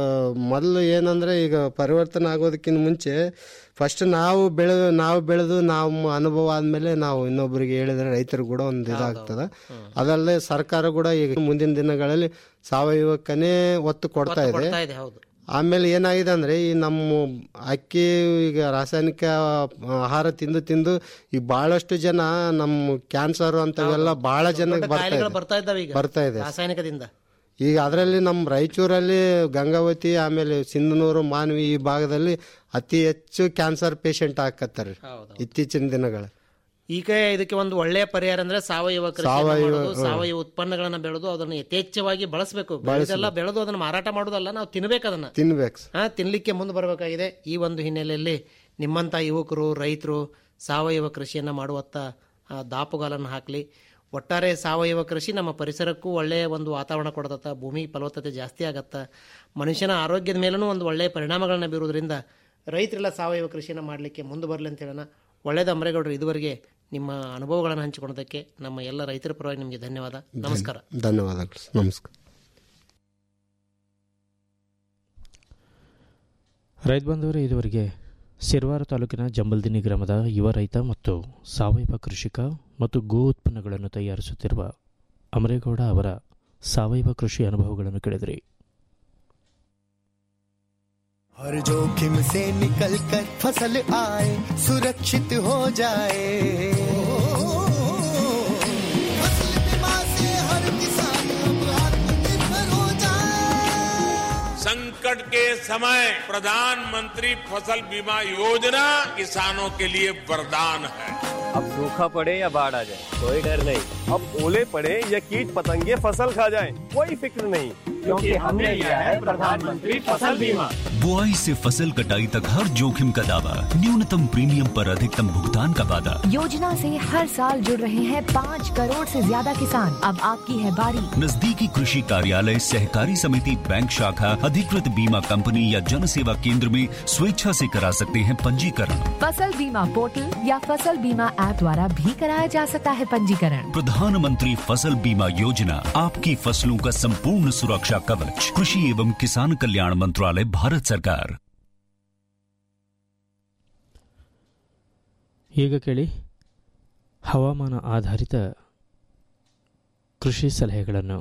I: ಮೊದಲು ಏನಂದ್ರೆ ಈಗ ಪರಿವರ್ತನೆ ಆಗೋದಕ್ಕಿಂತ ಮುಂಚೆ ಫಸ್ಟ್ ನಾವು ಬೆಳೆ ನಾವು ಬೆಳೆದು ನಾವು ಅನುಭವ ಆದ್ಮೇಲೆ ನಾವು ಇನ್ನೊಬ್ಬರಿಗೆ ಹೇಳಿದ್ರೆ ರೈತರು ಕೂಡ ಒಂದು ಇದಾಗ್ತದ ಅದಲ್ಲದೆ ಸರ್ಕಾರ ಕೂಡ ಈಗ ಮುಂದಿನ ದಿನಗಳಲ್ಲಿ ಸಾವಯವಕ್ಕನೇ ಒತ್ತು ಕೊಡ್ತಾ ಇದೆ
H: ಕೊಡ್ತಾ ಇದೆ ಹೌದು
I: ಆಮೇಲೆ ಏನಾಗಿದೆ ಅಂದ್ರೆ ಈ ನಮ್ಮ ಅಕ್ಕಿ ಈಗ ರಾಸಾಯನಿಕ ಆಹಾರ ತಿಂದು ತಿಂದು ಈಗ ಬಹಳಷ್ಟು ಜನ ನಮ್ಮ ಕ್ಯಾನ್ಸರ್ ಅಂತವೆಲ್ಲ ಬಹಳ ಜನಕ್ಕೆ ಬರ್ತಾ
H: ಕಾಯಿಲೆಗಳು
I: ಇದೆ
H: ಬರ್ತಾ ಇದ್ದಾವೆ ಈಗ
I: ಬರ್ತಾ ಇದೆ
H: ರಾಸಾಯನಿಕದಿಂದ
I: ಈಗ ಅದರಲ್ಲಿ ನಮ್ಮ ರಾಯಚೂರಲ್ಲಿ ಗಂಗಾವತಿ ಆಮೇಲೆ ಸಿಂಧನೂರು ಮಾನ್ವಿ ಈ ಭಾಗದಲ್ಲಿ ಅತಿ ಹೆಚ್ಚು ಕ್ಯಾನ್ಸರ್ ಪೇಷಂಟ್ ಹಾಕತ್ತಾರೆ
H: ಹೌದು
I: ಇತ್ತೀಚಿನ ದಿನಗಳ
H: ಈಗ ಇದಕ್ಕೆ ಒಂದು ಒಳ್ಳೆಯ ಪರಿಹಾರ ಅಂದ್ರೆ ಸಾವಯವ ಕೃಷಿ ಮಾಡೋದು ಸಾವಯವ ಉತ್ಪನ್ನಗಳನ್ನ ಬೆಳೆದು ಅದನ್ನು ಯಥೇಚ್ಛವಾಗಿ ಬಳಸಬೇಕು ಬೆಳೆದೆಲ್ಲ ಬೆಳೆದು ಅದನ್ನ ಮಾರಾಟ ಮಾಡೋದಲ್ಲ ನಾವು ತಿನ್ಬೇಕು ಅದನ್ನ
I: ತಿನ್ಬೇಕು
H: ಹಾ ತಿನ್ಲಿಕ್ಕೆ ಮುಂದೆ ಬರಬೇಕಾಗಿದೆ ಈ ಒಂದು ಹಿನ್ನೆಲೆಯಲ್ಲಿ ನಿಮ್ಮಂಥ ಯುವಕರು ರೈತರು ಸಾವಯವ ಕೃಷಿಯನ್ನು ಮಾಡುವತ್ತ ಆ, ದಾಪುಗಾಲನ್ನು ಹಾಕಲಿ ಒಟ್ಟಾರೆ ಸಾವಯವ ಕೃಷಿ ನಮ್ಮ ಪರಿಸರಕ್ಕೂ ಒಳ್ಳೆಯ ಒಂದು ವಾತಾವರಣ ಕೊಡತತ್ತ ಭೂಮಿ ಫಲವತ್ತತೆ ಜಾಸ್ತಿ ಆಗತ್ತ ಮನುಷ್ಯನ ಆರೋಗ್ಯದ ಮೇಲೂ ಒಂದು ಒಳ್ಳೆಯ ಪರಿಣಾಮಗಳನ್ನ ಬೀರೋದ್ರಿಂದ ರೈತರೆಲ್ಲ ಸಾವಯವ ಕೃಷಿಯನ್ನು ಮಾಡಲಿಕ್ಕೆ ಮುಂದೆ ಬರಲಿ ಅಂತ ಹೇಳೋಣ ಒಳ್ಳೆಯದು ಅಮರೇಗೌಡರು ಇದುವರೆಗೆ ನಿಮ್ಮ ಅನುಭವಗಳನ್ನು ಹಂಚಿಕೊಳ್ಳೋದಕ್ಕೆ ನಮ್ಮ ಎಲ್ಲ ರೈತರ ಪರವಾಗಿ ನಿಮಗೆ ಧನ್ಯವಾದ ನಮಸ್ಕಾರ
I: ಧನ್ಯವಾದಗಳು ನಮಸ್ಕಾರ
B: ರೈತ ಬಂಧುವರೇ ಇದುವರೆಗೆ ಸಿರವಾರ ತಾಲೂಕಿನ ಜಂಬಲ್ದಿನಿ ಗ್ರಾಮದ ಯುವ ರೈತ ಮತ್ತು ಸಾವಯವ ಕೃಷಿಕ ಮತ್ತು ಗೋ ಉತ್ಪನ್ನಗಳನ್ನು ತಯಾರಿಸುತ್ತಿರುವ ಅಮರೇಗೌಡ ಅವರ ಸಾವಯವ ಕೃಷಿ ಅನುಭವಗಳನ್ನು ಕೇಳಿದ್ರಿ
F: हर जोखिम से निकल कर फसल आए सुरक्षित हो जाए फसल बीमा से हर किसान अब आत्मनिर्भर हो जाए
J: संकट के समय प्रधानमंत्री फसल बीमा योजना किसानों के लिए वरदान है
K: अब सूखा पड़े या बाढ़ आ जाए कोई डर नहीं अब ओले पड़े या कीट पतंगे फसल खा जाए कोई फिक्र नहीं क्योंकि हमने लिया है प्रधानमंत्री फसल बीमा
L: बुआई से फसल कटाई तक हर जोखिम का दावा न्यूनतम प्रीमियम पर अधिकतम भुगतान का वादा
M: योजना से हर साल जुड़ रहे हैं पाँच करोड़ से ज्यादा किसान अब आपकी है बारी
L: नजदीकी कृषि कार्यालय सहकारी समिति बैंक शाखा अधिकृत बीमा कंपनी या जन सेवा केंद्र में स्वेच्छा से करा सकते हैं पंजीकरण
M: फसल बीमा पोर्टल या फसल बीमा ऐप द्वारा भी कराया जा सकता है पंजीकरण
L: प्रधानमंत्री फसल बीमा योजना आपकी फसलों का संपूर्ण सुरक्षा कवच कृषि एवं किसान कल्याण मंत्रालय भारत सरकार
B: ಈಗ ಕೇಳಿ ಹವಾಮಾನ ಆಧಾರಿತ ಕೃಷಿ ಸಲಹೆಗಳನ್ನು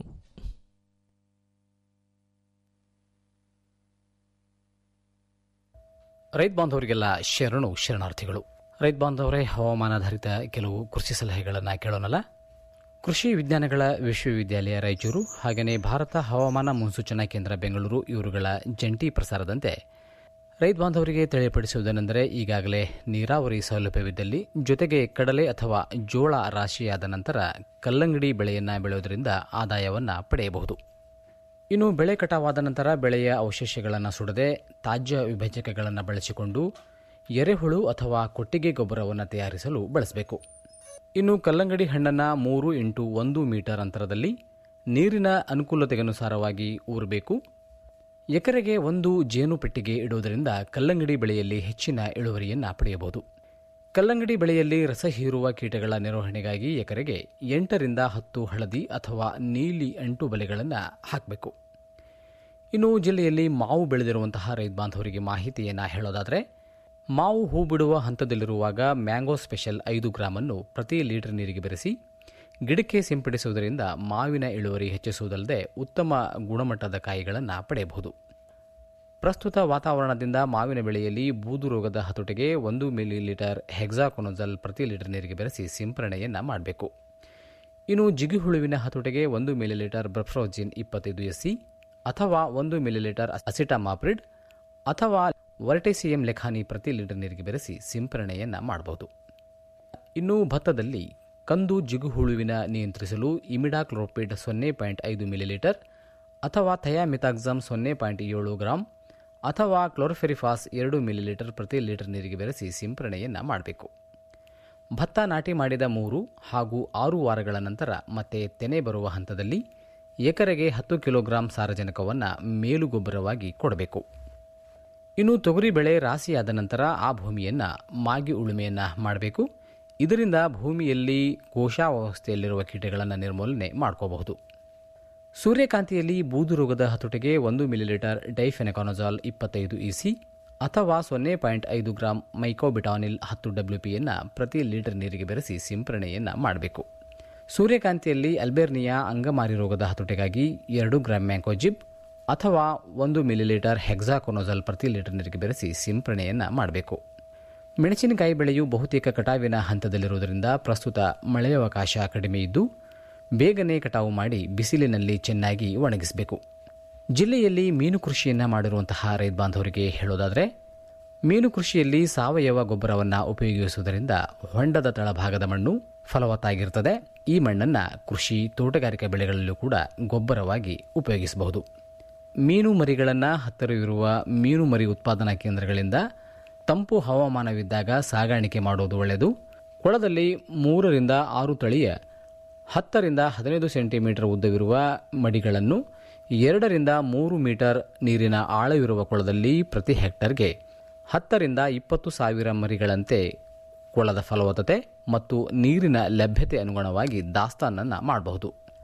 N: ರೈತ ಬಾಂಧವರಿಗೆಲ್ಲ ಶರಣು ಶರಣಾರ್ಥಿಗಳು ರೈತ ಬಾಂಧವರೇ ಹವಾಮಾನಾಧಾರಿತ ಕೆಲವು ಕೃಷಿ ಸಲಹೆಗಳನ್ನು ಕೇಳೋಣಲ್ಲ ಕೃಷಿ ವಿಜ್ಞಾನಗಳ ವಿಶ್ವವಿದ್ಯಾಲಯ ರಾಯಚೂರು ಹಾಗೆಯೇ ಭಾರತ ಹವಾಮಾನ ಮುನ್ಸೂಚನಾ ಕೇಂದ್ರ ಬೆಂಗಳೂರು ಇವರುಗಳ ಜಂಟಿ ಪ್ರಸಾರದಂತೆ ರೈತ ಬಾಂಧವರಿಗೆ ತಿಳಿಯಪಡಿಸುವುದೇನೆಂದರೆ ಈಗಾಗಲೇ ನೀರಾವರಿ ಸೌಲಭ್ಯವಿದ್ದಲ್ಲಿ ಜೊತೆಗೆ ಕಡಲೆ ಅಥವಾ ಜೋಳ ರಾಶಿಯಾದ ನಂತರ ಕಲ್ಲಂಗಡಿ ಬೆಳೆಯನ್ನು ಬೆಳೆಯುವುದರಿಂದ ಆದಾಯವನ್ನು ಪಡೆಯಬಹುದು ಇನ್ನು ಬೆಳೆ ಕಟಾವಾದ ನಂತರ ಬೆಳೆಯ ಅವಶೇಷಗಳನ್ನು ಸುಡದೆ ತಾಜ್ಯ ವಿಭಜಕಗಳನ್ನು ಬಳಸಿಕೊಂಡು ಎರೆಹುಳು ಅಥವಾ ಕೊಟ್ಟಿಗೆ ಗೊಬ್ಬರವನ್ನು ತಯಾರಿಸಲು ಬಳಸಬೇಕು ಇನ್ನು ಕಲ್ಲಂಗಡಿ ಹಣ್ಣನ್ನು ಮೂರು ಇಂಟು ಒಂದು ಮೀಟರ್ ಅಂತರದಲ್ಲಿ ನೀರಿನ ಅನುಕೂಲತೆಗನುಸಾರವಾಗಿ ಊರಬೇಕು ಎಕರೆಗೆ ಒಂದು ಜೇನು ಪೆಟ್ಟಿಗೆ ಇಡುವುದರಿಂದ ಕಲ್ಲಂಗಡಿ ಬೆಳೆಯಲ್ಲಿ ಹೆಚ್ಚಿನ ಇಳುವರಿಯನ್ನು ಪಡೆಯಬಹುದು ಕಲ್ಲಂಗಡಿ ಬೆಳೆಯಲ್ಲಿ ರಸ ಹೀರುವ ಕೀಟಗಳ ನಿರ್ವಹಣೆಗಾಗಿ ಎಕರೆಗೆ ಎಂಟರಿಂದ ಹತ್ತು ಹಳದಿ ಅಥವಾ ನೀಲಿ ಅಂಟು ಬಲೆಗಳನ್ನು ಹಾಕಬೇಕು ಇನ್ನು ಜಿಲ್ಲೆಯಲ್ಲಿ ಮಾವು ಬೆಳೆದಿರುವಂತಹ ರೈತ ಬಾಂಧವರಿಗೆ ಮಾಹಿತಿಯನ್ನು ಹೇಳೋದಾದರೆ ಮಾವು ಹೂ ಬಿಡುವ ಹಂತದಲ್ಲಿರುವಾಗ ಮ್ಯಾಂಗೋ ಸ್ಪೆಷಲ್ ಐದು ಗ್ರಾಮನ್ನು ಪ್ರತಿ ಲೀಟರ್ ನೀರಿಗೆ ಬೆರೆಸಿ ಗಿಡಕ್ಕೆ ಸಿಂಪಡಿಸುವುದರಿಂದ ಮಾವಿನ ಇಳುವರಿ ಹೆಚ್ಚಿಸುವುದಲ್ಲದೆ ಉತ್ತಮ ಗುಣಮಟ್ಟದ ಕಾಯಿಗಳನ್ನು ಪಡೆಯಬಹುದು ಪ್ರಸ್ತುತ ವಾತಾವರಣದಿಂದ ಮಾವಿನ ಬೆಳೆಯಲ್ಲಿ ಬೂದು ರೋಗದ ಹತೋಟಿಗೆ ಒಂದು ಮಿಲಿ ಲೀಟರ್ ಹೆಕ್ಸಾಕೊನೋಜಲ್ ಪ್ರತಿ ಲೀಟರ್ ನೀರಿಗೆ ಬೆರೆಸಿ ಸಿಂಪರಣೆಯನ್ನು ಮಾಡಬೇಕು ಇನ್ನು ಜಿಗಿಹುಳುವಿನ ಹತೋಟಿಗೆ ಒಂದು ಮಿಲಿ ಲೀಟರ್ ಬ್ರಫ್ರೋಜಿನ್ ಇಪ್ಪತ್ತೈದು ಎಸ್ಸಿ ಅಥವಾ ಒಂದು ಮಿಲಿ ಲೀಟರ್ ಅಸಿಟಾಮಾಪ್ರಿಡ್ ಅಥವಾ ವರ್ಟೆಸಿಯಂ ಲೆಖಾನಿ ಪ್ರತಿ ಲೀಟರ್ ನೀರಿಗೆ ಬೆರೆಸಿ ಸಿಂಪರಣೆಯನ್ನು ಮಾಡಬಹುದು ಇನ್ನು ಭತ್ತದಲ್ಲಿ ಕಂದು ಜಿಗುಹುಳುವಿನ ನಿಯಂತ್ರಿಸಲು ಇಮಿಡಾಕ್ಲೋಪಿಡ್ ಸೊನ್ನೆ ಪಾಯಿಂಟ್ ಐದು ಮಿಲಿಲೀಟರ್ ಅಥವಾ ಥಯಾಮಿತಾಕ್ಸಮ್ ಸೊನ್ನೆ ಪಾಯಿಂಟ್ ಏಳು ಗ್ರಾಂ ಅಥವಾ ಕ್ಲೋರೋಫೆರಿಫಾಸ್ ಎರಡು ಮಿಲಿಲೀಟರ್ ಪ್ರತಿ ಲೀಟರ್ ನೀರಿಗೆ ಬೆರೆಸಿ ಸಿಂಪರಣೆಯನ್ನು ಮಾಡಬೇಕು ಭತ್ತ ನಾಟಿ ಮಾಡಿದ ಮೂರು ಹಾಗೂ ಆರು ವಾರಗಳ ನಂತರ ಮತ್ತೆ ತೆನೆ ಬರುವ ಹಂತದಲ್ಲಿ ಎಕರೆಗೆ ಹತ್ತು ಕಿಲೋಗ್ರಾಂ ಸಾರಜನಕವನ್ನು ಮೇಲುಗೊಬ್ಬರವಾಗಿ ಕೊಡಬೇಕು ಇನ್ನು ತೊಗರಿ ಬೆಳೆ ರಾಸಿಯಾದ ನಂತರ ಆ ಭೂಮಿಯನ್ನು ಮಾಗಿ ಉಳುಮೆಯನ್ನು ಮಾಡಬೇಕು ಇದರಿಂದ ಭೂಮಿಯಲ್ಲಿ ಕೋಶಾವಸ್ಥೆಯಲ್ಲಿರುವ ಕೀಟಗಳನ್ನು ನಿರ್ಮೂಲನೆ ಮಾಡ್ಕೋಬಹುದು ಸೂರ್ಯಕಾಂತಿಯಲ್ಲಿ ಬೂದು ರೋಗದ ಹತೋಟಿಗೆ ಒಂದು ಮಿಲಿಲೀಟರ್ ಡೈಫೆನಕಾನಜಾಲ್ ಇಪ್ಪತ್ತೈದು ಇಸಿ ಅಥವಾ ಸೊನ್ನೆ ಪಾಯಿಂಟ್ ಐದು ಗ್ರಾಂ ಮೈಕೋಬಿಟಾನಿಲ್ ಹತ್ತು ಡಬ್ಲ್ಯೂಪಿಯನ್ನು ಪ್ರತಿ ಲೀಟರ್ ನೀರಿಗೆ ಬೆರೆಸಿ ಸಿಂಪರಣೆಯನ್ನು ಮಾಡಬೇಕು ಸೂರ್ಯಕಾಂತಿಯಲ್ಲಿ ಅಲ್ಬೇರ್ನಿಯಾ ಅಂಗಮಾರಿ ರೋಗದ ಹತೋಟಿಗಾಗಿ ಎರಡು ಗ್ರಾಂ ಮ್ಯಾಂಕೋಜಿಬ್ ಅಥವಾ ಒಂದು ಮಿಲಿಲೀಟರ್ ಹೆಕ್ಸಾಕೊನೋಜಲ್ ಪ್ರತಿ ಲೀಟರ್ ನೀರಿಗೆ ಬೆರೆಸಿ ಸಿಂಪರಣೆಯನ್ನು ಮಾಡಬೇಕು ಮೆಣಸಿನಕಾಯಿ ಬೆಳೆಯು ಬಹುತೇಕ ಕಟಾವಿನ ಹಂತದಲ್ಲಿರುವುದರಿಂದ ಪ್ರಸ್ತುತ ಮಳೆಯವಕಾಶ ಕಡಿಮೆ ಇದ್ದು ಬೇಗನೆ ಕಟಾವು ಮಾಡಿ ಬಿಸಿಲಿನಲ್ಲಿ ಚೆನ್ನಾಗಿ ಒಣಗಿಸಬೇಕು ಜಿಲ್ಲೆಯಲ್ಲಿ ಮೀನು ಕೃಷಿಯನ್ನು ಮಾಡಿರುವಂತಹ ರೈತ ಬಾಂಧವರಿಗೆ ಹೇಳೋದಾದರೆ ಮೀನು ಕೃಷಿಯಲ್ಲಿ ಸಾವಯವ ಗೊಬ್ಬರವನ್ನು ಉಪಯೋಗಿಸುವುದರಿಂದ ಹೊಂಡದ ತಳಭಾಗದ ಮಣ್ಣು ಫಲವತ್ತಾಗಿರುತ್ತದೆ ಈ ಮಣ್ಣನ್ನು ಕೃಷಿ ತೋಟಗಾರಿಕಾ ಬೆಳೆಗಳಲ್ಲೂ ಕೂಡ ಗೊಬ್ಬರವಾಗಿ ಉಪಯೋಗಿಸಬಹುದು ಮೀನು ಮರಿಗಳನ್ನು ಹತ್ತಿರವಿರುವ ಮೀನು ಮರಿ ಉತ್ಪಾದನಾ ಕೇಂದ್ರಗಳಿಂದ ತಂಪು ಹವಾಮಾನವಿದ್ದಾಗ ಸಾಗಾಣಿಕೆ ಮಾಡುವುದು ಒಳ್ಳೆಯದು ಕೊಳದಲ್ಲಿ ಮೂರರಿಂದ ಆರು ತಳಿಯ ಹತ್ತರಿಂದ ಹದಿನೈದು ಸೆಂಟಿಮೀಟರ್ ಉದ್ದವಿರುವ ಮಡಿಗಳನ್ನು ಎರಡರಿಂದ ಮೂರು ಮೀಟರ್ ನೀರಿನ ಆಳವಿರುವ ಕೊಳದಲ್ಲಿ ಪ್ರತಿ ಹೆಕ್ಟರ್ಗೆ ಹತ್ತರಿಂದ ಇಪ್ಪತ್ತು ಸಾವಿರ ಮರಿಗಳಂತೆ ಕೊಳದ ಫಲವತ್ತತೆ ಮತ್ತು ನೀರಿನ ಲಭ್ಯತೆ ಅನುಗುಣವಾಗಿ ದಾಸ್ತಾನನ್ನು ಮಾಡಬಹುದು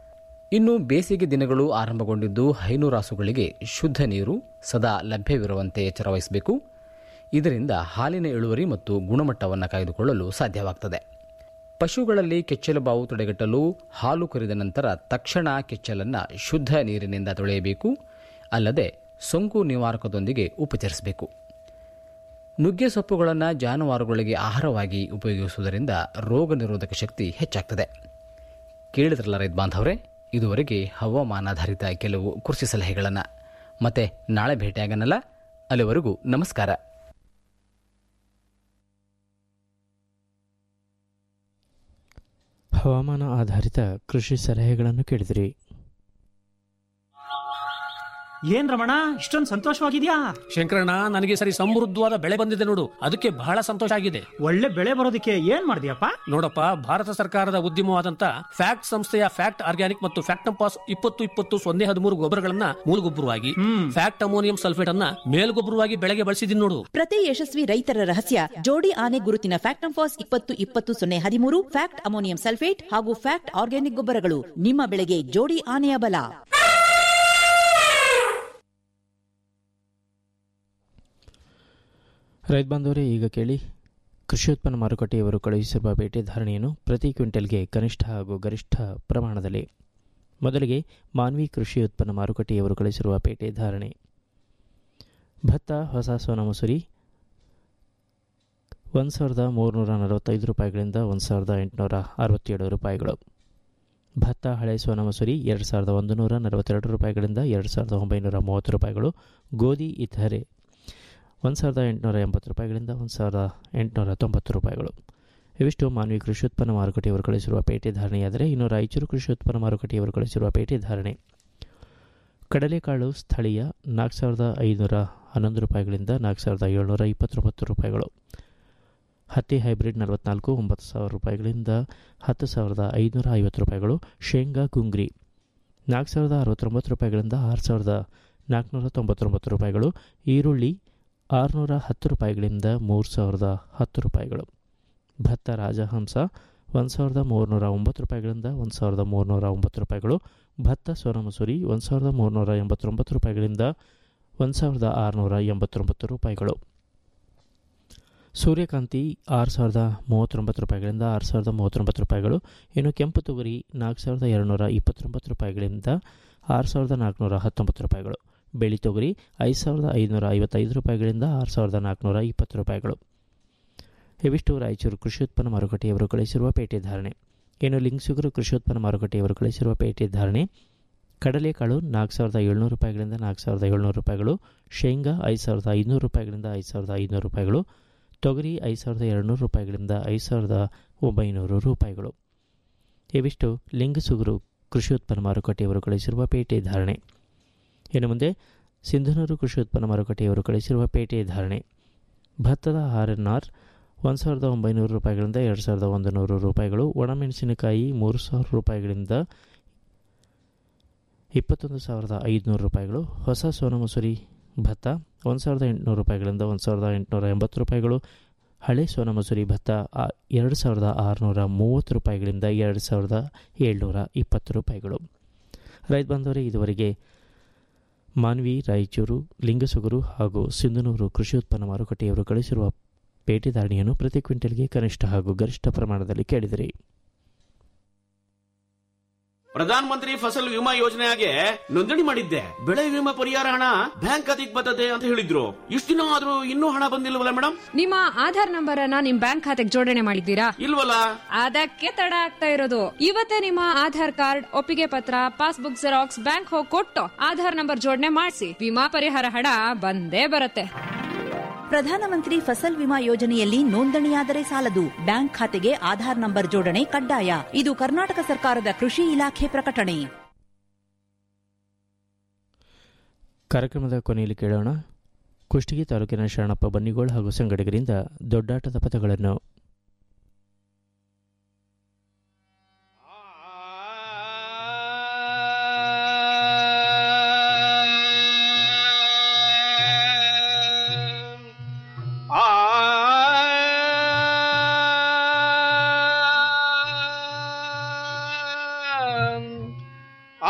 N: ಇನ್ನು ಬೇಸಿಗೆ ದಿನಗಳು ಆರಂಭಗೊಂಡಿದ್ದು ಹೈನುರಾಸುಗಳಿಗೆ ಶುದ್ಧ ನೀರು ಸದಾ ಲಭ್ಯವಿರುವಂತೆ ಎಚ್ಚರ ವಹಿಸಬೇಕು ಇದರಿಂದ ಹಾಲಿನ ಇಳುವರಿ ಮತ್ತು ಗುಣಮಟ್ಟವನ್ನು ಕಾಯ್ದುಕೊಳ್ಳಲು ಸಾಧ್ಯವಾಗ್ತದೆ ಪಶುಗಳಲ್ಲಿ ಕೆಚ್ಚಲು ಬಾವು ತಡೆಗಟ್ಟಲು ಹಾಲು ಕರೆದ ನಂತರ ತಕ್ಷಣ ಕೆಚ್ಚಲನ್ನು ಶುದ್ಧ ನೀರಿನಿಂದ ತೊಳೆಯಬೇಕು ಅಲ್ಲದೆ ಸೋಂಕು ನಿವಾರಕದೊಂದಿಗೆ ಉಪಚರಿಸಬೇಕು ನುಗ್ಗೆ ಸೊಪ್ಪುಗಳನ್ನು ಜಾನುವಾರುಗಳಿಗೆ ಆಹಾರವಾಗಿ ಉಪಯೋಗಿಸುವುದರಿಂದ ರೋಗ ನಿರೋಧಕ ಶಕ್ತಿ ಹೆಚ್ಚಾಗ್ತದೆ ಕೇಳಿದ್ರಲ್ಲ ರೈತ ಬಾಂಧವರೇ ಇದುವರೆಗೆ ಹವಾಮಾನಾಧಾರಿತ ಕೆಲವು ಕೃಷಿ ಸಲಹೆಗಳನ್ನು ಮತ್ತೆ ನಾಳೆ ಭೇಟಿಯಾಗನಲ್ಲ ಅಲ್ಲಿವರೆಗೂ ನಮಸ್ಕಾರ
B: ಹವಾಮಾನ ಆಧಾರಿತ ಕೃಷಿ ಸಲಹೆಗಳನ್ನು ಕೇಳಿದಿರಿ
O: ಏನ್ ರಮಣ ಇಷ್ಟೊಂದು ಸಂತೋಷವಾಗಿದ್ಯಾ
P: ಶಂಕರಣ್ಣ ನನಗೆ ಸರಿ ಸಮೃದ್ಧವಾದ ಬೆಳೆ ಬಂದಿದೆ ನೋಡು ಅದಕ್ಕೆ ಬಹಳ ಸಂತೋಷ ಆಗಿದೆ
O: ಒಳ್ಳೆ ಬೆಳೆ ಬರೋದಕ್ಕೆ ಏನ್ ಮಾಡಿದ್ಯಪ್ಪ
P: ನೋಡಪ್ಪ ಭಾರತ ಸರ್ಕಾರದ ಉದ್ಯಮವಾದಂತ ಫ್ಯಾಕ್ಟ್ ಸಂಸ್ಥೆಯ ಫ್ಯಾಕ್ಟ್ ಆರ್ಗ್ಯಾನಿಕ್ ಮತ್ತು ಫ್ಯಾಕ್ಟ್ ಪಾಸ್ ಇಪ್ಪತ್ತು ಇಪ್ಪತ್ತು ಸೊನ್ನೆ ಹದಿಮೂರು ಗೊಬ್ಬರಗಳನ್ನ ಮೂಲಗೊಬ್ಬರವಾಗಿ ಫ್ಯಾಕ್ಟ್ ಅಮೋನಿಯಂ ಸಲ್ಫೇಟ್ ಅನ್ನ ಮೇಲ್ಗೊಬ್ಬರವಾಗಿ ಬೆಳೆಗೆ ಬಳಸಿದೀನಿ ನೋಡು
Q: ಪ್ರತಿ ಯಶಸ್ವಿ ರೈತರ ರಹಸ್ಯ ಜೋಡಿ ಆನೆ ಗುರುತಿನ ಫ್ಯಾಕ್ಟ್ ಫಾಸ್ ಇಪ್ಪತ್ತು ಇಪ್ಪತ್ತು ಸೊನ್ನೆ ಹದಿಮೂರು ಫ್ಯಾಕ್ಟ್ ಅಮೋನಿಯಂ ಸಲ್ಫೇಟ್ ಹಾಗೂ ಫ್ಯಾಕ್ಟ್ ಆರ್ಗ್ಯಾನಿಕ್ ಗೊಬ್ಬರಗಳು ನಿಮ್ಮ ಬೆಳೆಗೆ ಜೋಡಿ ಆನೆಯ ಬಲ
B: ರೈತ ಬಾಂಧವರೇ ಈಗ ಕೇಳಿ ಕೃಷಿ ಉತ್ಪನ್ನ ಮಾರುಕಟ್ಟೆಯವರು ಕಳುಹಿಸಿರುವ ಭೇಟಿ ಧಾರಣೆಯನ್ನು ಪ್ರತಿ ಕ್ವಿಂಟಲ್ಗೆ ಕನಿಷ್ಠ ಹಾಗೂ ಗರಿಷ್ಠ ಪ್ರಮಾಣದಲ್ಲಿ ಮೊದಲಿಗೆ ಮಾನ್ವಿ ಕೃಷಿ ಉತ್ಪನ್ನ ಮಾರುಕಟ್ಟೆಯವರು ಕಳಿಸಿರುವ ಪೇಟೆ ಧಾರಣೆ ಭತ್ತ ಹೊಸ ಸೋನಾ ಮಸೂರಿ ಒಂದು ಸಾವಿರದ ಮೂರುನೂರ ನಲವತ್ತೈದು ರೂಪಾಯಿಗಳಿಂದ ಒಂದು ಸಾವಿರದ ಎಂಟುನೂರ ಅರವತ್ತೇಳು ರೂಪಾಯಿಗಳು ಭತ್ತ ಹಳೆ ಸೋನಾ ಮಸೂರಿ ಎರಡು ಸಾವಿರದ ಒಂದು ನೂರ ನಲವತ್ತೆರಡು ರೂಪಾಯಿಗಳಿಂದ ಎರಡು ಸಾವಿರದ ಒಂಬೈನೂರ ಮೂವತ್ತು ರೂಪಾಯಿಗಳು ಗೋಧಿ ಇತರೆ ಒಂದು ಸಾವಿರದ ಎಂಟುನೂರ ಎಂಬತ್ತು ರೂಪಾಯಿಗಳಿಂದ ಒಂದು ಸಾವಿರದ ಎಂಟುನೂರ ತೊಂಬತ್ತು ರೂಪಾಯಿಗಳು ಇವಿಷ್ಟು ಮಾನವಿ ಕೃಷಿ ಉತ್ಪನ್ನ ಮಾರುಕಟ್ಟೆಯವರು ಕಳಿಸಿರುವ ಪೇಟೆ ಧಾರಣೆಯಾದರೆ ಇನ್ನು ರಾಯಚೂರು ಕೃಷಿ ಉತ್ಪನ್ನ ಮಾರುಕಟ್ಟೆಯವರು ಕಳಿಸಿರುವ ಪೇಟೆ ಧಾರಣೆ ಕಡಲೆಕಾಳು ಸ್ಥಳೀಯ ನಾಲ್ಕು ಸಾವಿರದ ಐನೂರ ಹನ್ನೊಂದು ರೂಪಾಯಿಗಳಿಂದ ನಾಲ್ಕು ಸಾವಿರದ ಏಳ್ನೂರ ಇಪ್ಪತ್ತೊಂಬತ್ತು ರೂಪಾಯಿಗಳು ಹತ್ತಿ ಹೈಬ್ರಿಡ್ ನಲವತ್ನಾಲ್ಕು ಒಂಬತ್ತು ಸಾವಿರ ರೂಪಾಯಿಗಳಿಂದ ಹತ್ತು ಸಾವಿರದ ಐದುನೂರ ಐವತ್ತು ರೂಪಾಯಿಗಳು ಶೇಂಗಾ ಗುಂಗ್ರಿ ನಾಲ್ಕು ಸಾವಿರದ ಅರವತ್ತೊಂಬತ್ತು ರೂಪಾಯಿಗಳಿಂದ ಆರು ಸಾವಿರದ ನಾಲ್ಕುನೂರ ತೊಂಬತ್ತೊಂಬತ್ತು ರೂಪಾಯಿಗಳು ಈರುಳ್ಳಿ ಆರುನೂರ ಹತ್ತು ರೂಪಾಯಿಗಳಿಂದ ಮೂರು ಸಾವಿರದ ಹತ್ತು ರೂಪಾಯಿಗಳು ಭತ್ತ ರಾಜಹಂಸ ಒಂದು ಸಾವಿರದ ಮೂರುನೂರ ಒಂಬತ್ತು ರೂಪಾಯಿಗಳಿಂದ ಒಂದು ಸಾವಿರದ ಮೂರುನೂರ ಒಂಬತ್ತು ರೂಪಾಯಿಗಳು ಭತ್ತ ಸೋನಮಸೂರಿ ಒಂದು ಸಾವಿರದ ಮೂರುನೂರ ಎಂಬತ್ತೊಂಬತ್ತು ರೂಪಾಯಿಗಳಿಂದ ಒಂದು ಸಾವಿರದ ಆರುನೂರ ಎಂಬತ್ತೊಂಬತ್ತು ರೂಪಾಯಿಗಳು ಸೂರ್ಯಕಾಂತಿ ಆರು ಸಾವಿರದ ಮೂವತ್ತೊಂಬತ್ತು ರೂಪಾಯಿಗಳಿಂದ ಆರು ಸಾವಿರದ ಮೂವತ್ತೊಂಬತ್ತು ರೂಪಾಯಿಗಳು ಇನ್ನು ಕೆಂಪು ತೊಗರಿ ನಾಲ್ಕು ಸಾವಿರದ ಎರಡುನೂರ ಇಪ್ಪತ್ತೊಂಬತ್ತು ರೂಪಾಯಿಗಳಿಂದ ಆರು ಸಾವಿರದ ನಾಲ್ಕುನೂರ ಹತ್ತೊಂಬತ್ತು ರೂಪಾಯಿಗಳು ಬೆಳಿ ತೊಗರಿ ಐದು ಸಾವಿರದ ಐದುನೂರ ಐವತ್ತೈದು ರೂಪಾಯಿಗಳಿಂದ ಆರು ಸಾವಿರದ ನಾಲ್ಕುನೂರ ಇಪ್ಪತ್ತು ರೂಪಾಯಿಗಳು ಇವಿಷ್ಟು ರಾಯಚೂರು ಕೃಷಿ ಉತ್ಪನ್ನ ಮಾರುಕಟ್ಟೆಯವರು ಕಳಿಸಿರುವ ಪೇಟೆ ಧಾರಣೆ ಇನ್ನು ಲಿಂಗ್ಸುಗರು ಕೃಷಿ ಉತ್ಪನ್ನ ಮಾರುಕಟ್ಟೆಯವರು ಕಳಿಸಿರುವ ಪೇಟೆ ಧಾರಣೆ ಕಡಲೆಕಾಳು ನಾಲ್ಕು ಸಾವಿರದ ಏಳ್ನೂರು ರೂಪಾಯಿಗಳಿಂದ ನಾಲ್ಕು ಸಾವಿರದ ಏಳ್ನೂರು ರೂಪಾಯಿಗಳು ಶೇಂಗಾ ಐದು ಸಾವಿರದ ಐದುನೂರು ರೂಪಾಯಿಗಳಿಂದ ಐದು ಸಾವಿರದ ಐದುನೂರು ರೂಪಾಯಿಗಳು ತೊಗರಿ ಐದು ಸಾವಿರದ ಎರಡುನೂರು ರೂಪಾಯಿಗಳಿಂದ ಐದು ಸಾವಿರದ ಒಂಬೈನೂರು ರೂಪಾಯಿಗಳು ಇವಿಷ್ಟು ಲಿಂಗಸುಗರು ಕೃಷಿ ಉತ್ಪನ್ನ ಮಾರುಕಟ್ಟೆಯವರು ಕಳಿಸಿರುವ ಪೇಟೆ ಧಾರಣೆ ಇನ್ನು ಮುಂದೆ ಸಿಂಧನೂರು ಕೃಷಿ ಉತ್ಪನ್ನ ಮಾರುಕಟ್ಟೆಯವರು ಕಳಿಸಿರುವ ಪೇಟೆ ಧಾರಣೆ ಭತ್ತದ ಆರ್ ಎನ್ ಆರ್ ಒಂದು ಸಾವಿರದ ಒಂಬೈನೂರು ರೂಪಾಯಿಗಳಿಂದ ಎರಡು ಸಾವಿರದ ಒಂದು ನೂರು ರೂಪಾಯಿಗಳು ಒಣಮೆಣಸಿನಕಾಯಿ ಮೂರು ಸಾವಿರ ರೂಪಾಯಿಗಳಿಂದ ಇಪ್ಪತ್ತೊಂದು ಸಾವಿರದ ಐದುನೂರು ರೂಪಾಯಿಗಳು ಹೊಸ ಸೋನಮಸೂರಿ ಭತ್ತ ಒಂದು ಸಾವಿರದ ಎಂಟುನೂರು ರೂಪಾಯಿಗಳಿಂದ ಒಂದು ಸಾವಿರದ ಎಂಟುನೂರ ಎಂಬತ್ತು ರೂಪಾಯಿಗಳು ಹಳೆ ಸೋನಮಸೂರಿ ಭತ್ತ ಆ- ಎರಡು ಸಾವಿರದ ಆರುನೂರ ಮೂವತ್ತು ರೂಪಾಯಿಗಳಿಂದ ಎರಡು ಸಾವಿರದ ಏಳ್ನೂರ ಇಪ್ಪತ್ತು ರೂಪಾಯಿಗಳು ರೈತ ಬಾಂಧವರೇ ಇದುವರೆಗೆ ಮಾನ್ವಿ ರಾಯಚೂರು ಲಿಂಗಸುಗರು ಹಾಗೂ ಸಿಂಧನೂರು ಕೃಷಿ ಉತ್ಪನ್ನ ಮಾರುಕಟ್ಟೆಯವರು ಕಳಿಸಿರುವ ಪೇಟೆ ಧಾರಣೆಯನ್ನು ಪ್ರತಿ ಕ್ವಿಂಟಲ್ಗೆ ಕನಿಷ್ಠ ಹಾಗೂ ಗರಿಷ್ಠ ಪ್ರಮಾಣದಲ್ಲಿ ಕೇಳಿದಿರಿ
R: ಪ್ರಧಾನ ಮಂತ್ರಿ ಫಸಲ್ ವಿಮಾ ಯೋಜನೆಗೆ ನೋಂದಣಿ ಮಾಡಿದ್ದೆ ಬೆಳೆ ವಿಮಾ ಪರಿಹಾರ ಹಣ ಬ್ಯಾಂಕ್ ಖಾತೆಗೆ ಬರ್ತದೆ ಅಂತ ಹೇಳಿದ್ರು ಇಷ್ಟು ದಿನ ಆದ್ರೂ ಇನ್ನೂ ಹಣ ಬಂದಿಲ್ವಲ್ಲ ಮೇಡಮ್
S: ನಿಮ್ಮ ಆಧಾರ್ ನಂಬರ್ ಅನ್ನ ನಿಮ್ ಬ್ಯಾಂಕ್ ಖಾತೆಗೆ ಜೋಡಣೆ ಮಾಡಿದ್ದೀರಾ
R: ಇಲ್ವಲ್ಲ
S: ಅದಕ್ಕೆ ತಡ ಆಗ್ತಾ ಇರೋದು ಇವತ್ತೇ ನಿಮ್ಮ ಆಧಾರ್ ಕಾರ್ಡ್ ಒಪ್ಪಿಗೆ ಪತ್ರ ಪಾಸ್ಬುಕ್ ಜೆರಾಕ್ಸ್ ಬ್ಯಾಂಕ್ ಹೋಗಿ ಕೊಟ್ಟು ಆಧಾರ್ ನಂಬರ್ ಜೋಡಣೆ ಮಾಡಿಸಿ ವಿಮಾ ಪರಿಹಾರ ಹಣ ಬಂದೇ ಬರುತ್ತೆ
Q: ಪ್ರಧಾನಮಂತ್ರಿ ಫಸಲ್ ವಿಮಾ ಯೋಜನೆಯಲ್ಲಿ ನೋಂದಣಿಯಾದರೆ ಸಾಲದು ಬ್ಯಾಂಕ್ ಖಾತೆಗೆ ಆಧಾರ್ ನಂಬರ್ ಜೋಡಣೆ ಕಡ್ಡಾಯ ಇದು ಕರ್ನಾಟಕ ಸರ್ಕಾರದ ಕೃಷಿ ಇಲಾಖೆ ಪ್ರಕಟಣೆ
B: ಕಾರ್ಯಕ್ರಮದ ಕೊನೆಯಲ್ಲಿ ಕೇಳೋಣ ಕುಷ್ಟಗಿ ತಾಲೂಕಿನ ಶರಣಪ್ಪ ಬನ್ನಿಗೋಳ್ ಹಾಗೂ ಸಂಗಡಿಗರಿಂದ ದೊಡ್ಡಾಟದ ಪದಗಳನ್ನು
R: ಆ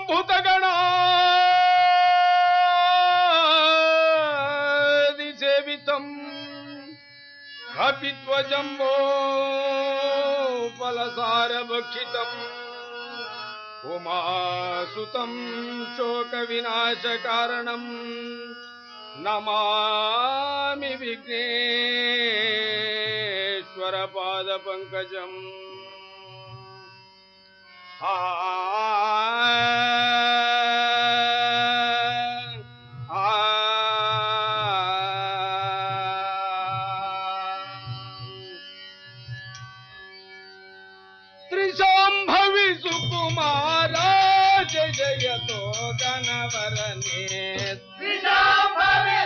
T: भूतगणादिसेवितम् कपित्वजम्बो फलसारभक्षितम् उमासुतम् शोकविनाशकारणम् नमामि विघ्नेश्वरपादपङ्कजम् त्रिशाम्भवि सुकुमार जय जयतो गणवरने त्रिशाम्भवि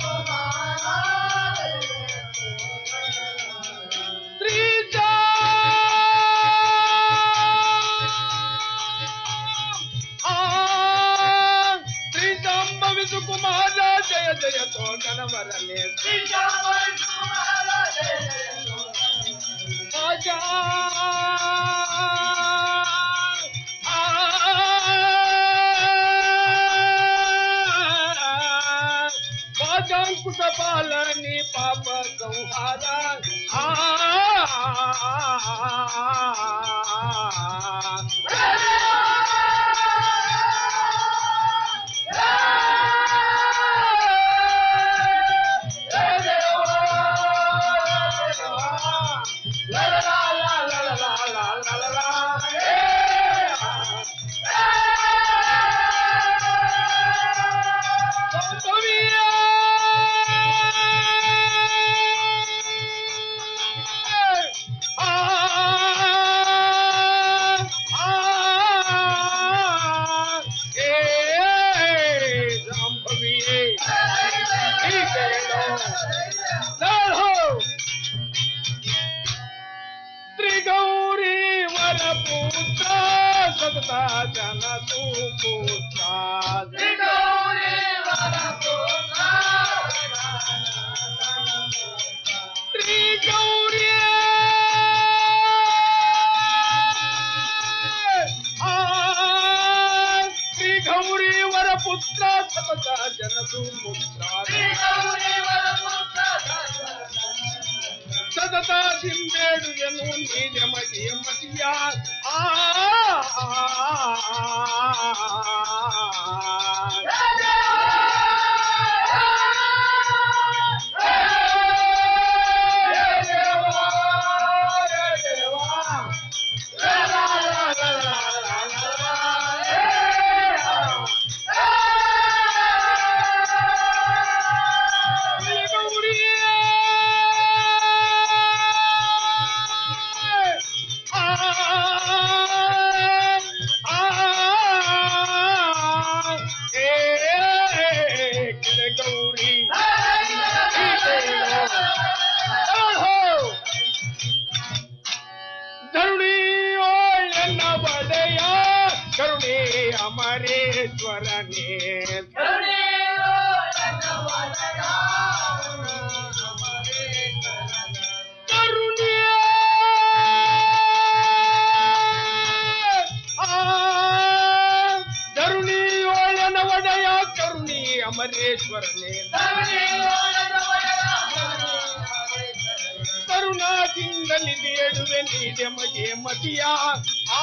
T: त्रिजा त्रिशाम्भवि सुकुमार जय जयतो गणवरने वाजांकुश पालनी पाप संहारा त्रिगौरी वरपुत्र सतता जन सुपुत्र त्रिगौरी वरपुत्र त्रिगौरी त्रिगौरी वरपुत्र सतता जन सुपुत्र ಸತತ ದಿಂಬೇಡುವೆನು ನೀನೆ ಮಡಿಯ ಮಡಿಯ ಆ ಗೌರಿ ಧರುಣಿಯೋಳೆನ್ನ ಬಡೆಯ ಕರುಣೆ ಅಮರೇಶ್ವರನೇ ಕರುಣೆ ಧರುಣಿಯೋಳನ ಒಡೆಯ ಕರುಣಿ ಅಮರೇಶ್ವರನೇ ಕರುಣಾದಿಂದಲಿ ಬೇಡುವೆ ನೀಡೆ ಮಗೆ ಮತಿಯ ಆ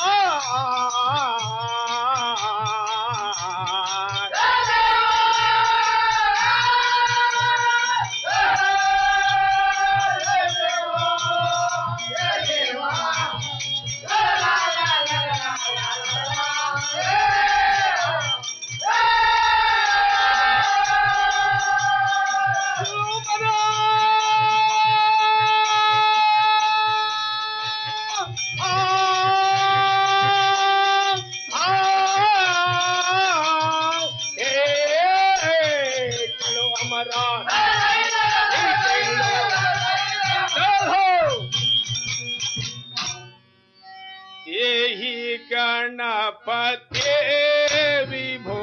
T: देहि गणपते विभो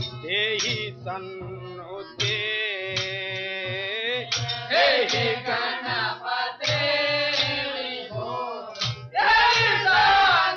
T: देहि सन्नुते देहि गण